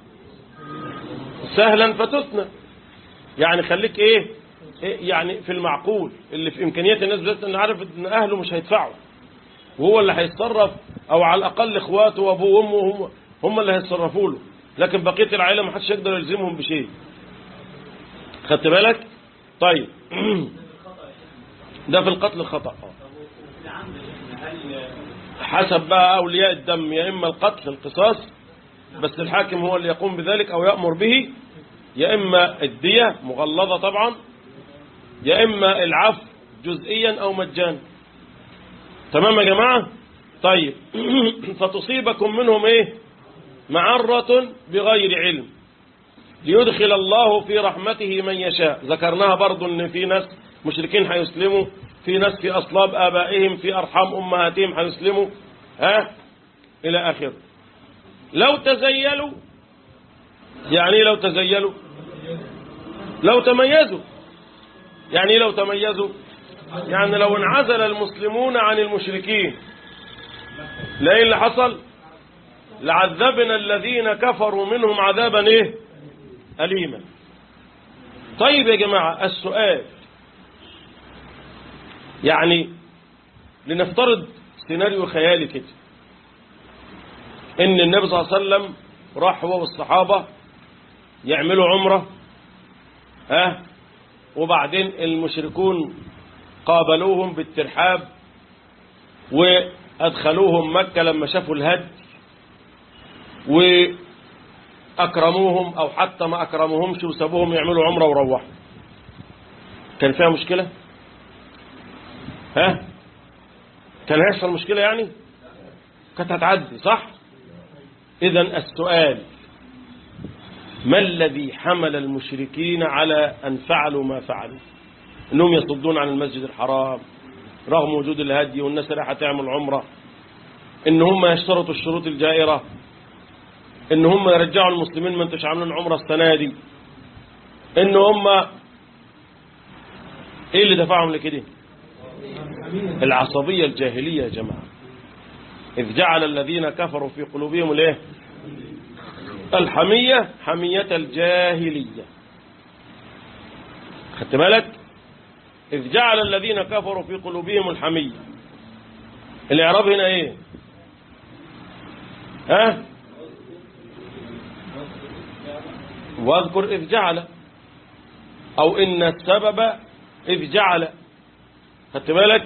B: سهلا فتثنى يعني خليك ايه, إيه يعني في المعقول اللي في امكانيات الناس بس ان عارف ان اهله مش هيدفعوا وهو اللي هيتصرف او على الاقل اخواته وابوه وامه هم هم اللي هيتصرفوا له لكن بقيه العائله ما حدش يقدر يلزمهم بشيء خدت بالك طيب ده في القتل الخطا حسب بقى اولياء الدم يا اما القتل القصاص بس الحاكم هو اللي يقوم بذلك او يامر به يا إما الدية مغلظة طبعا يا إما العفو جزئيا أو مجانا تمام يا جماعة طيب فتصيبكم منهم إيه معرة بغير علم ليدخل الله في رحمته من يشاء ذكرناها برضو ان في ناس مشركين هيسلموا في ناس في أصلاب آبائهم في أرحام أمهاتهم هيسلموا ها إلى آخره لو تزيلوا يعني ايه لو تزيلوا لو تميزوا يعني ايه لو تميزوا يعني لو انعزل المسلمون عن المشركين لا ايه اللي حصل لعذبنا الذين كفروا منهم عذابا ايه أليما طيب يا جماعة السؤال يعني لنفترض سيناريو خيالي كده ان النبي صلى الله عليه وسلم راح هو والصحابة يعملوا عمرة ها وبعدين المشركون قابلوهم بالترحاب وأدخلوهم مكة لما شافوا الهد أكرموهم أو حتى ما أكرموهمش وسابوهم يعملوا عمرة وروحوا كان فيها مشكلة ها كان هيحصل مشكلة يعني كانت هتعدي صح إذا السؤال ما الذي حمل المشركين على أن فعلوا ما فعلوا أنهم يصدون عن المسجد الحرام رغم وجود الهدي والناس رايحة تعمل عمرة ان هم يشترطوا الشروط الجائرة ان هم يرجعوا المسلمين ما انتش عاملين عمرة السنة دي ان هم ايه اللي دفعهم لكده العصبية الجاهلية يا جماعة إذ جعل الذين كفروا في قلوبهم الايه الحمية حمية الجاهلية خدت بالك إذ جعل الذين كفروا في قلوبهم الحمية الإعراب هنا إيه ها واذكر إذ جعل أو إن السبب إذ جعل خدت بالك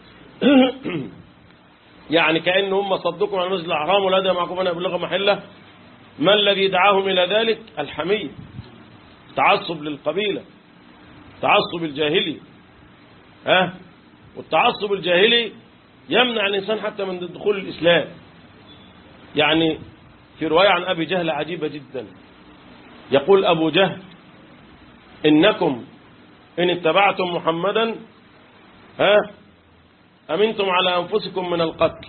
B: يعني كأن هم صدقوا عن المسجد الحرام ولا ده معكم أنا أبلغ محلة ما الذي دعاهم إلى ذلك الحمية تعصب للقبيلة تعصب الجاهلي ها والتعصب الجاهلي يمنع الإنسان حتى من دخول الإسلام يعني في رواية عن أبي جهل عجيبة جدا يقول أبو جهل إنكم إن اتبعتم محمدا ها أمنتم على أنفسكم من القتل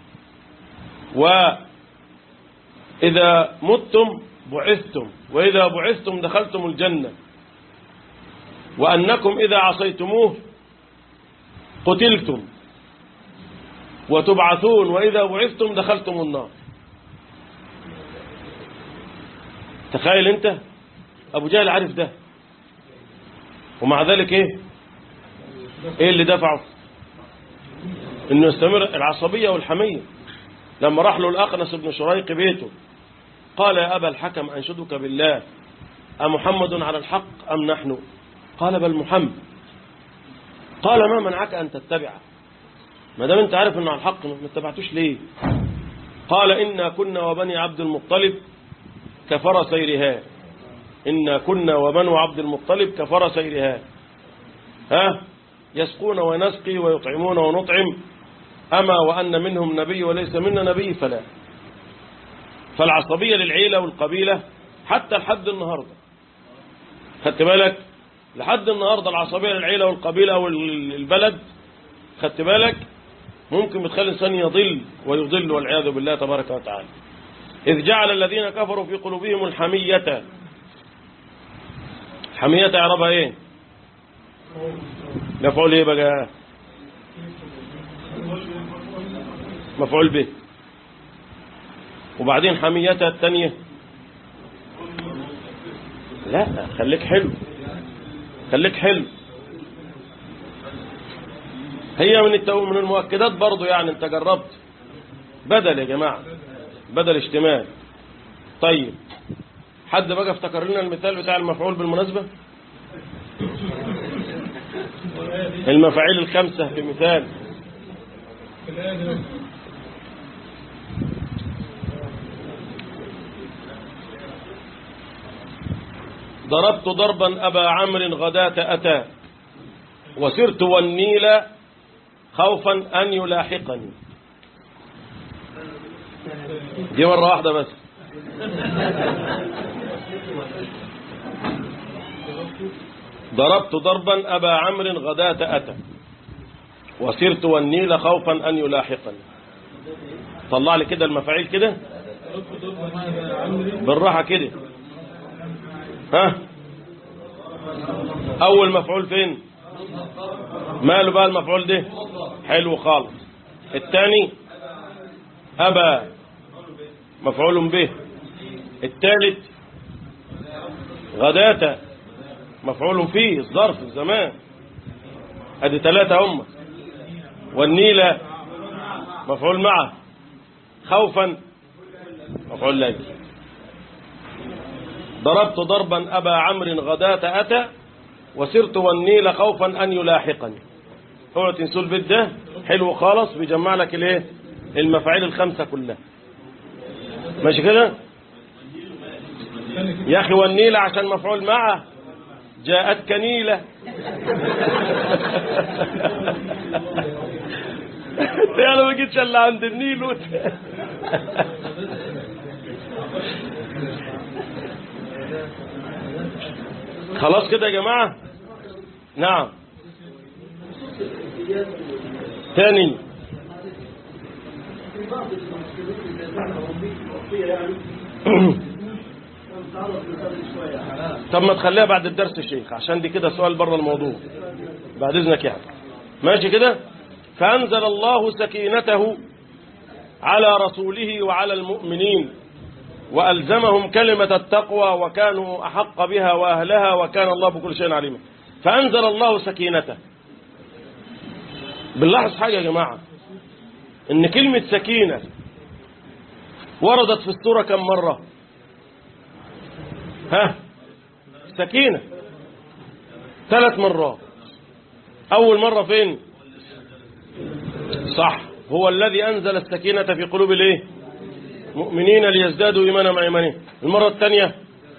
B: وإذا متم بعثتم وإذا بعثتم دخلتم الجنة وأنكم إذا عصيتموه قتلتم وتبعثون وإذا بعثتم دخلتم النار تخيل انت أبو جهل عارف ده ومع ذلك ايه ايه اللي دفعه انه يستمر العصبية والحمية لما راح له الأقنس بن شريق بيته قال يا أبا الحكم أنشدك بالله أمحمد على الحق أم نحن قال بل محمد قال ما منعك أن تتبعه ما دام انت عارف انه على الحق ما اتبعتوش ليه قال إنا كنا وبني عبد المطلب كفر سيرها إنا كنا وبنو عبد المطلب كفر سيرها ها يسقون ونسقي ويطعمون ونطعم أما وأن منهم نبي وليس منا نبي فلا فالعصبية للعيلة والقبيلة حتى لحد النهاردة خدت بالك لحد النهاردة العصبية للعيلة والقبيلة والبلد خدت بالك ممكن بتخلي الإنسان يضل ويضل والعياذ بالله تبارك وتعالى إذ جعل الذين كفروا في قلوبهم الحمية حمية يعربها ايه مفعول ايه بقى مفعول به وبعدين حميتها الثانية لا خليك حلو خليك حلو هي من التو من المؤكدات برضو يعني انت جربت بدل يا جماعة بدل اشتمال طيب حد بقى افتكر لنا المثال بتاع المفعول بالمناسبة المفاعيل الخمسة في مثال ضربت ضربا أبا عمرو غداة أتى وسرت والنيل خوفا أن يلاحقني دي مرة واحدة بس ضربت ضربا أبا عمرو غداة أتى وسرت والنيل خوفا أن يلاحقني طلع لي كده المفاعيل كده بالراحة كده ها أول مفعول فين ماله بقى المفعول ده حلو خالص الثاني أبا مفعول به الثالث غداة مفعول فيه الظرف الزمان ادي ثلاثة هم والنيلة مفعول معه خوفا مفعول لك ضربت ضربا أبا عمرو غداة أتى وسرت والنيل خوفا أن يلاحقني اوعوا تنسوا البيت ده حلو خالص بيجمع لك الايه المفاعيل الخمسة كلها ماشي كده يا أخي والنيلة عشان مفعول معه جاءت كنيلة يا لو ما جيتش الا عند النيل وت... خلاص كده يا جماعة نعم تاني طب ما تخليها بعد الدرس يا شيخ عشان دي كده سؤال بره الموضوع بعد اذنك يعني ماشي كده فانزل الله سكينته على رسوله وعلى المؤمنين والزمهم كلمه التقوى وكانوا احق بها واهلها وكان الله بكل شيء عليما فانزل الله سكينته بنلاحظ حاجه يا جماعه ان كلمه سكينه وردت في السوره كم مره ها سكينة ثلاث مرات أول مرة فين صح هو الذي أنزل السكينة في قلوب الايه مؤمنين ليزدادوا إيمانا مع إيمانهم المرة الثانية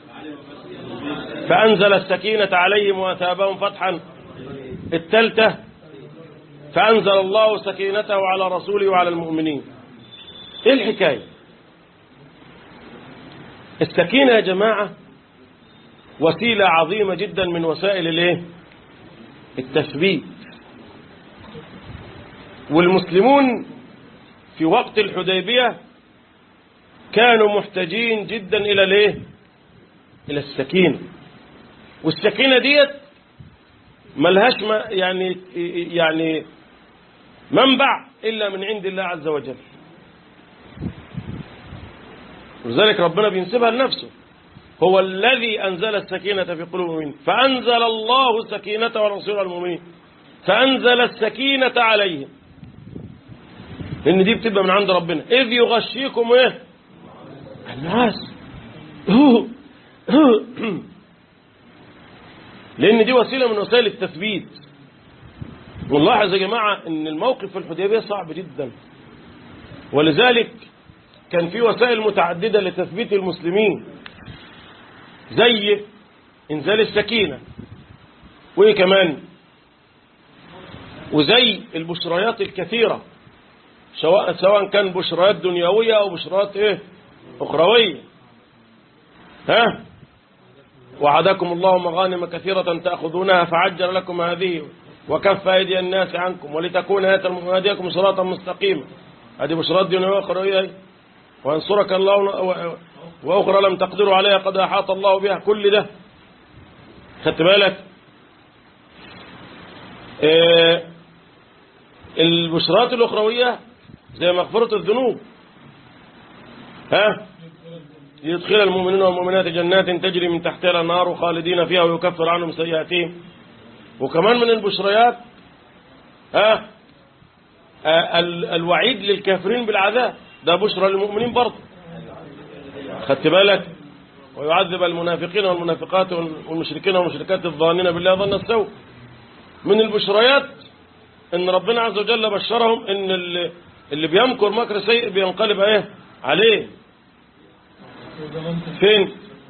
B: فأنزل السكينة عليهم وأثابهم فتحا الثالثة فأنزل الله سكينته على رسوله وعلى المؤمنين إيه الحكاية السكينة يا جماعة وسيلة عظيمة جدا من وسائل الايه التثبيت والمسلمون في وقت الحديبية كانوا محتاجين جدا إلى الايه إلى السكينة والسكينة ديت ملهاش ما يعني يعني منبع إلا من عند الله عز وجل ولذلك ربنا بينسبها لنفسه هو الذي أنزل السكينة في قلوب المؤمنين فأنزل الله السكينة ورسول المؤمنين فأنزل السكينة عليهم لأن دي بتبقى من عند ربنا إذ يغشيكم إيه الناس لأن دي وسيلة من وسائل التثبيت ونلاحظ يا جماعة أن الموقف في الحديبية صعب جدا ولذلك كان في وسائل متعددة لتثبيت المسلمين زي انزال السكينة وايه كمان وزي البشريات الكثيرة سواء سواء كان بشريات دنيوية او بشريات ايه اخروية ها وعدكم الله مغانم كثيرة تأخذونها فعجل لكم هذه وكف أيدي الناس عنكم ولتكون آية هديكم صراطا مستقيما هذه بشرات دنيوية أخروية وينصرك الله وأخرى لم تقدروا عليها قد أحاط الله بها كل ده خدت بالك آه البشرات الأخروية زي مغفرة الذنوب ها يدخل المؤمنين والمؤمنات جنات تجري من تحتها الأنهار خالدين فيها ويكفر عنهم سيئاتهم وكمان من البشريات ها آه الوعيد للكافرين بالعذاب ده بشرى للمؤمنين برضه خدت بالك ويعذب المنافقين والمنافقات والمشركين والمشركات الظانين بالله ظن السوء من البشريات ان ربنا عز وجل بشرهم ان اللي, اللي بيمكر مكر سيء بينقلب ايه عليه فين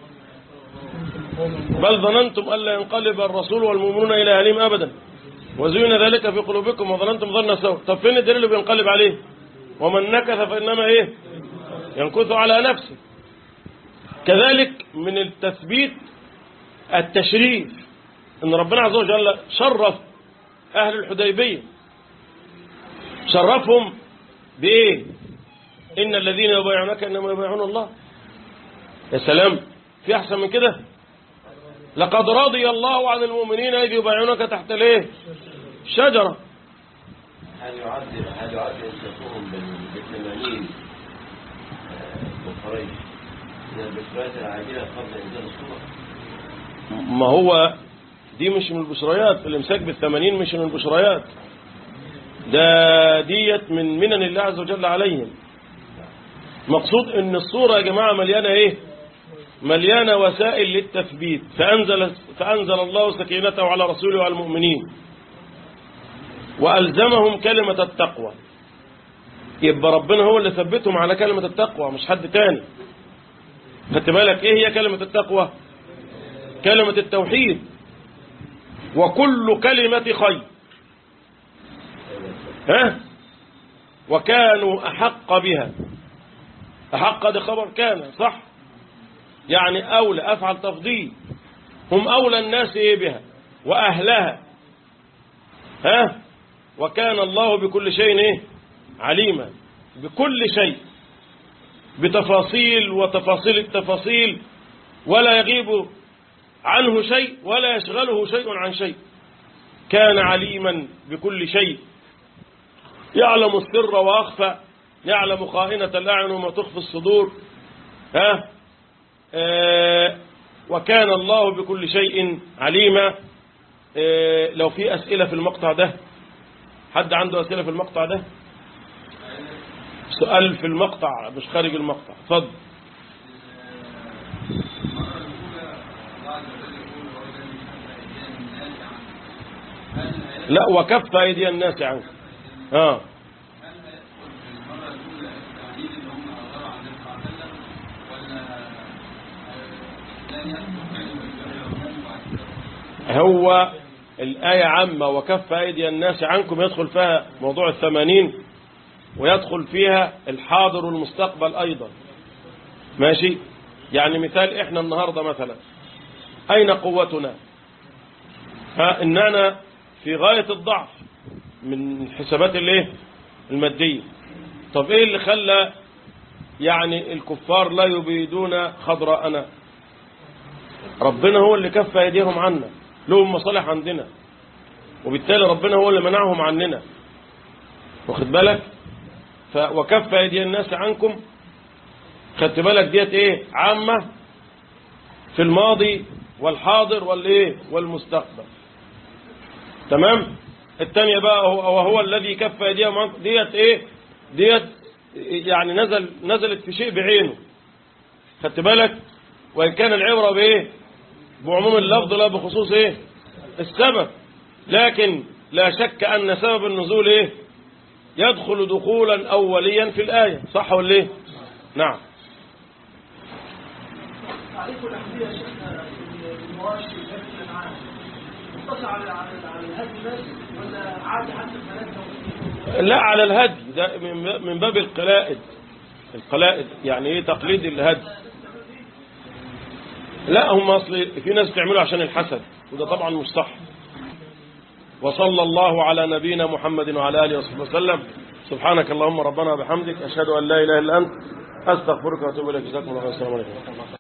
B: بل ظننتم الا ينقلب الرسول والمؤمنون الى اهلهم ابدا وزين ذلك في قلوبكم وظننتم ظن السوء طب فين الدليل اللي بينقلب عليه ومن نكث فانما ايه ينكث على نفسه كذلك من التثبيت التشريف ان ربنا عز وجل شرف اهل الحديبيه شرفهم بايه ان الذين يبايعونك انما يبايعون الله يا سلام في احسن من كده لقد رضي الله عن المؤمنين اذ يبايعونك تحت الايه شجره
E: هل يعذب هل يعذب شيخهم بالثمانين وقريش من البشرات العاجلة قبل إنزال الصورة
B: ما هو دي مش من البشريات الامساك بالثمانين مش من البشريات ده ديت من منن الله عز وجل عليهم مقصود ان الصورة يا جماعة مليانة ايه مليانة وسائل للتثبيت فأنزل, فأنزل الله سكينته على رسوله وعلى المؤمنين وألزمهم كلمة التقوى يبقى ربنا هو اللي ثبتهم على كلمة التقوى مش حد تاني خدت بالك ايه هي كلمة التقوى كلمة التوحيد وكل كلمة خير ها وكانوا أحق بها أحق ده خبر كان صح يعني أولى أفعل تفضيل هم أولى الناس إيه بها وأهلها ها وكان الله بكل شيء إيه عليما بكل شيء بتفاصيل وتفاصيل التفاصيل ولا يغيب عنه شيء ولا يشغله شيء عن شيء كان عليما بكل شيء يعلم السر وأخفى يعلم خائنة الأعين وما تخفي الصدور ها آه وكان الله بكل شيء عليما آه لو في أسئلة في المقطع ده حد عنده أسئلة في المقطع ده سؤال في المقطع مش خارج المقطع اتفضل لا وكف أيدي الناس عنك اه هو الآية عامة وكف أيدي الناس عنكم يدخل فيها موضوع الثمانين ويدخل فيها الحاضر والمستقبل أيضا ماشي يعني مثال إحنا النهاردة مثلا أين قوتنا ها إننا في غاية الضعف من حسابات الايه المادية طب ايه اللي خلى يعني الكفار لا يبيدون خضراءنا ربنا هو اللي كف ايديهم عنا لهم مصالح عندنا وبالتالي ربنا هو اللي منعهم عننا واخد بالك ف وكف ايدي الناس عنكم خدت بالك ديت ايه عامة في الماضي والحاضر والايه والمستقبل تمام الثانية بقى هو وهو الذي كف ايديهم عنكم ديت ايه ديت يعني نزل نزلت في شيء بعينه خدت بالك وان كان العبرة بايه بعموم اللفظ لا بخصوص ايه السبب لكن لا شك ان سبب النزول ايه يدخل دخولا اوليا في الايه صح ولا ايه نعم
C: تعريف الأحذية يا شيخنا المواشي الهدي الأنعام مقتصر على على على الهدي بس ولا عادي حتى البنات
B: لا على الهدي ده من من باب القلائد القلائد يعني ايه تقليد الهدي لا هم اصل في ناس بتعمله عشان الحسد وده طبعا مش صح وصلى الله على نبينا محمد وعلى اله وصحبه وسلم سبحانك اللهم ربنا وبحمدك اشهد ان لا اله الا انت استغفرك واتوب اليك جزاكم الله خيرا السلام عليكم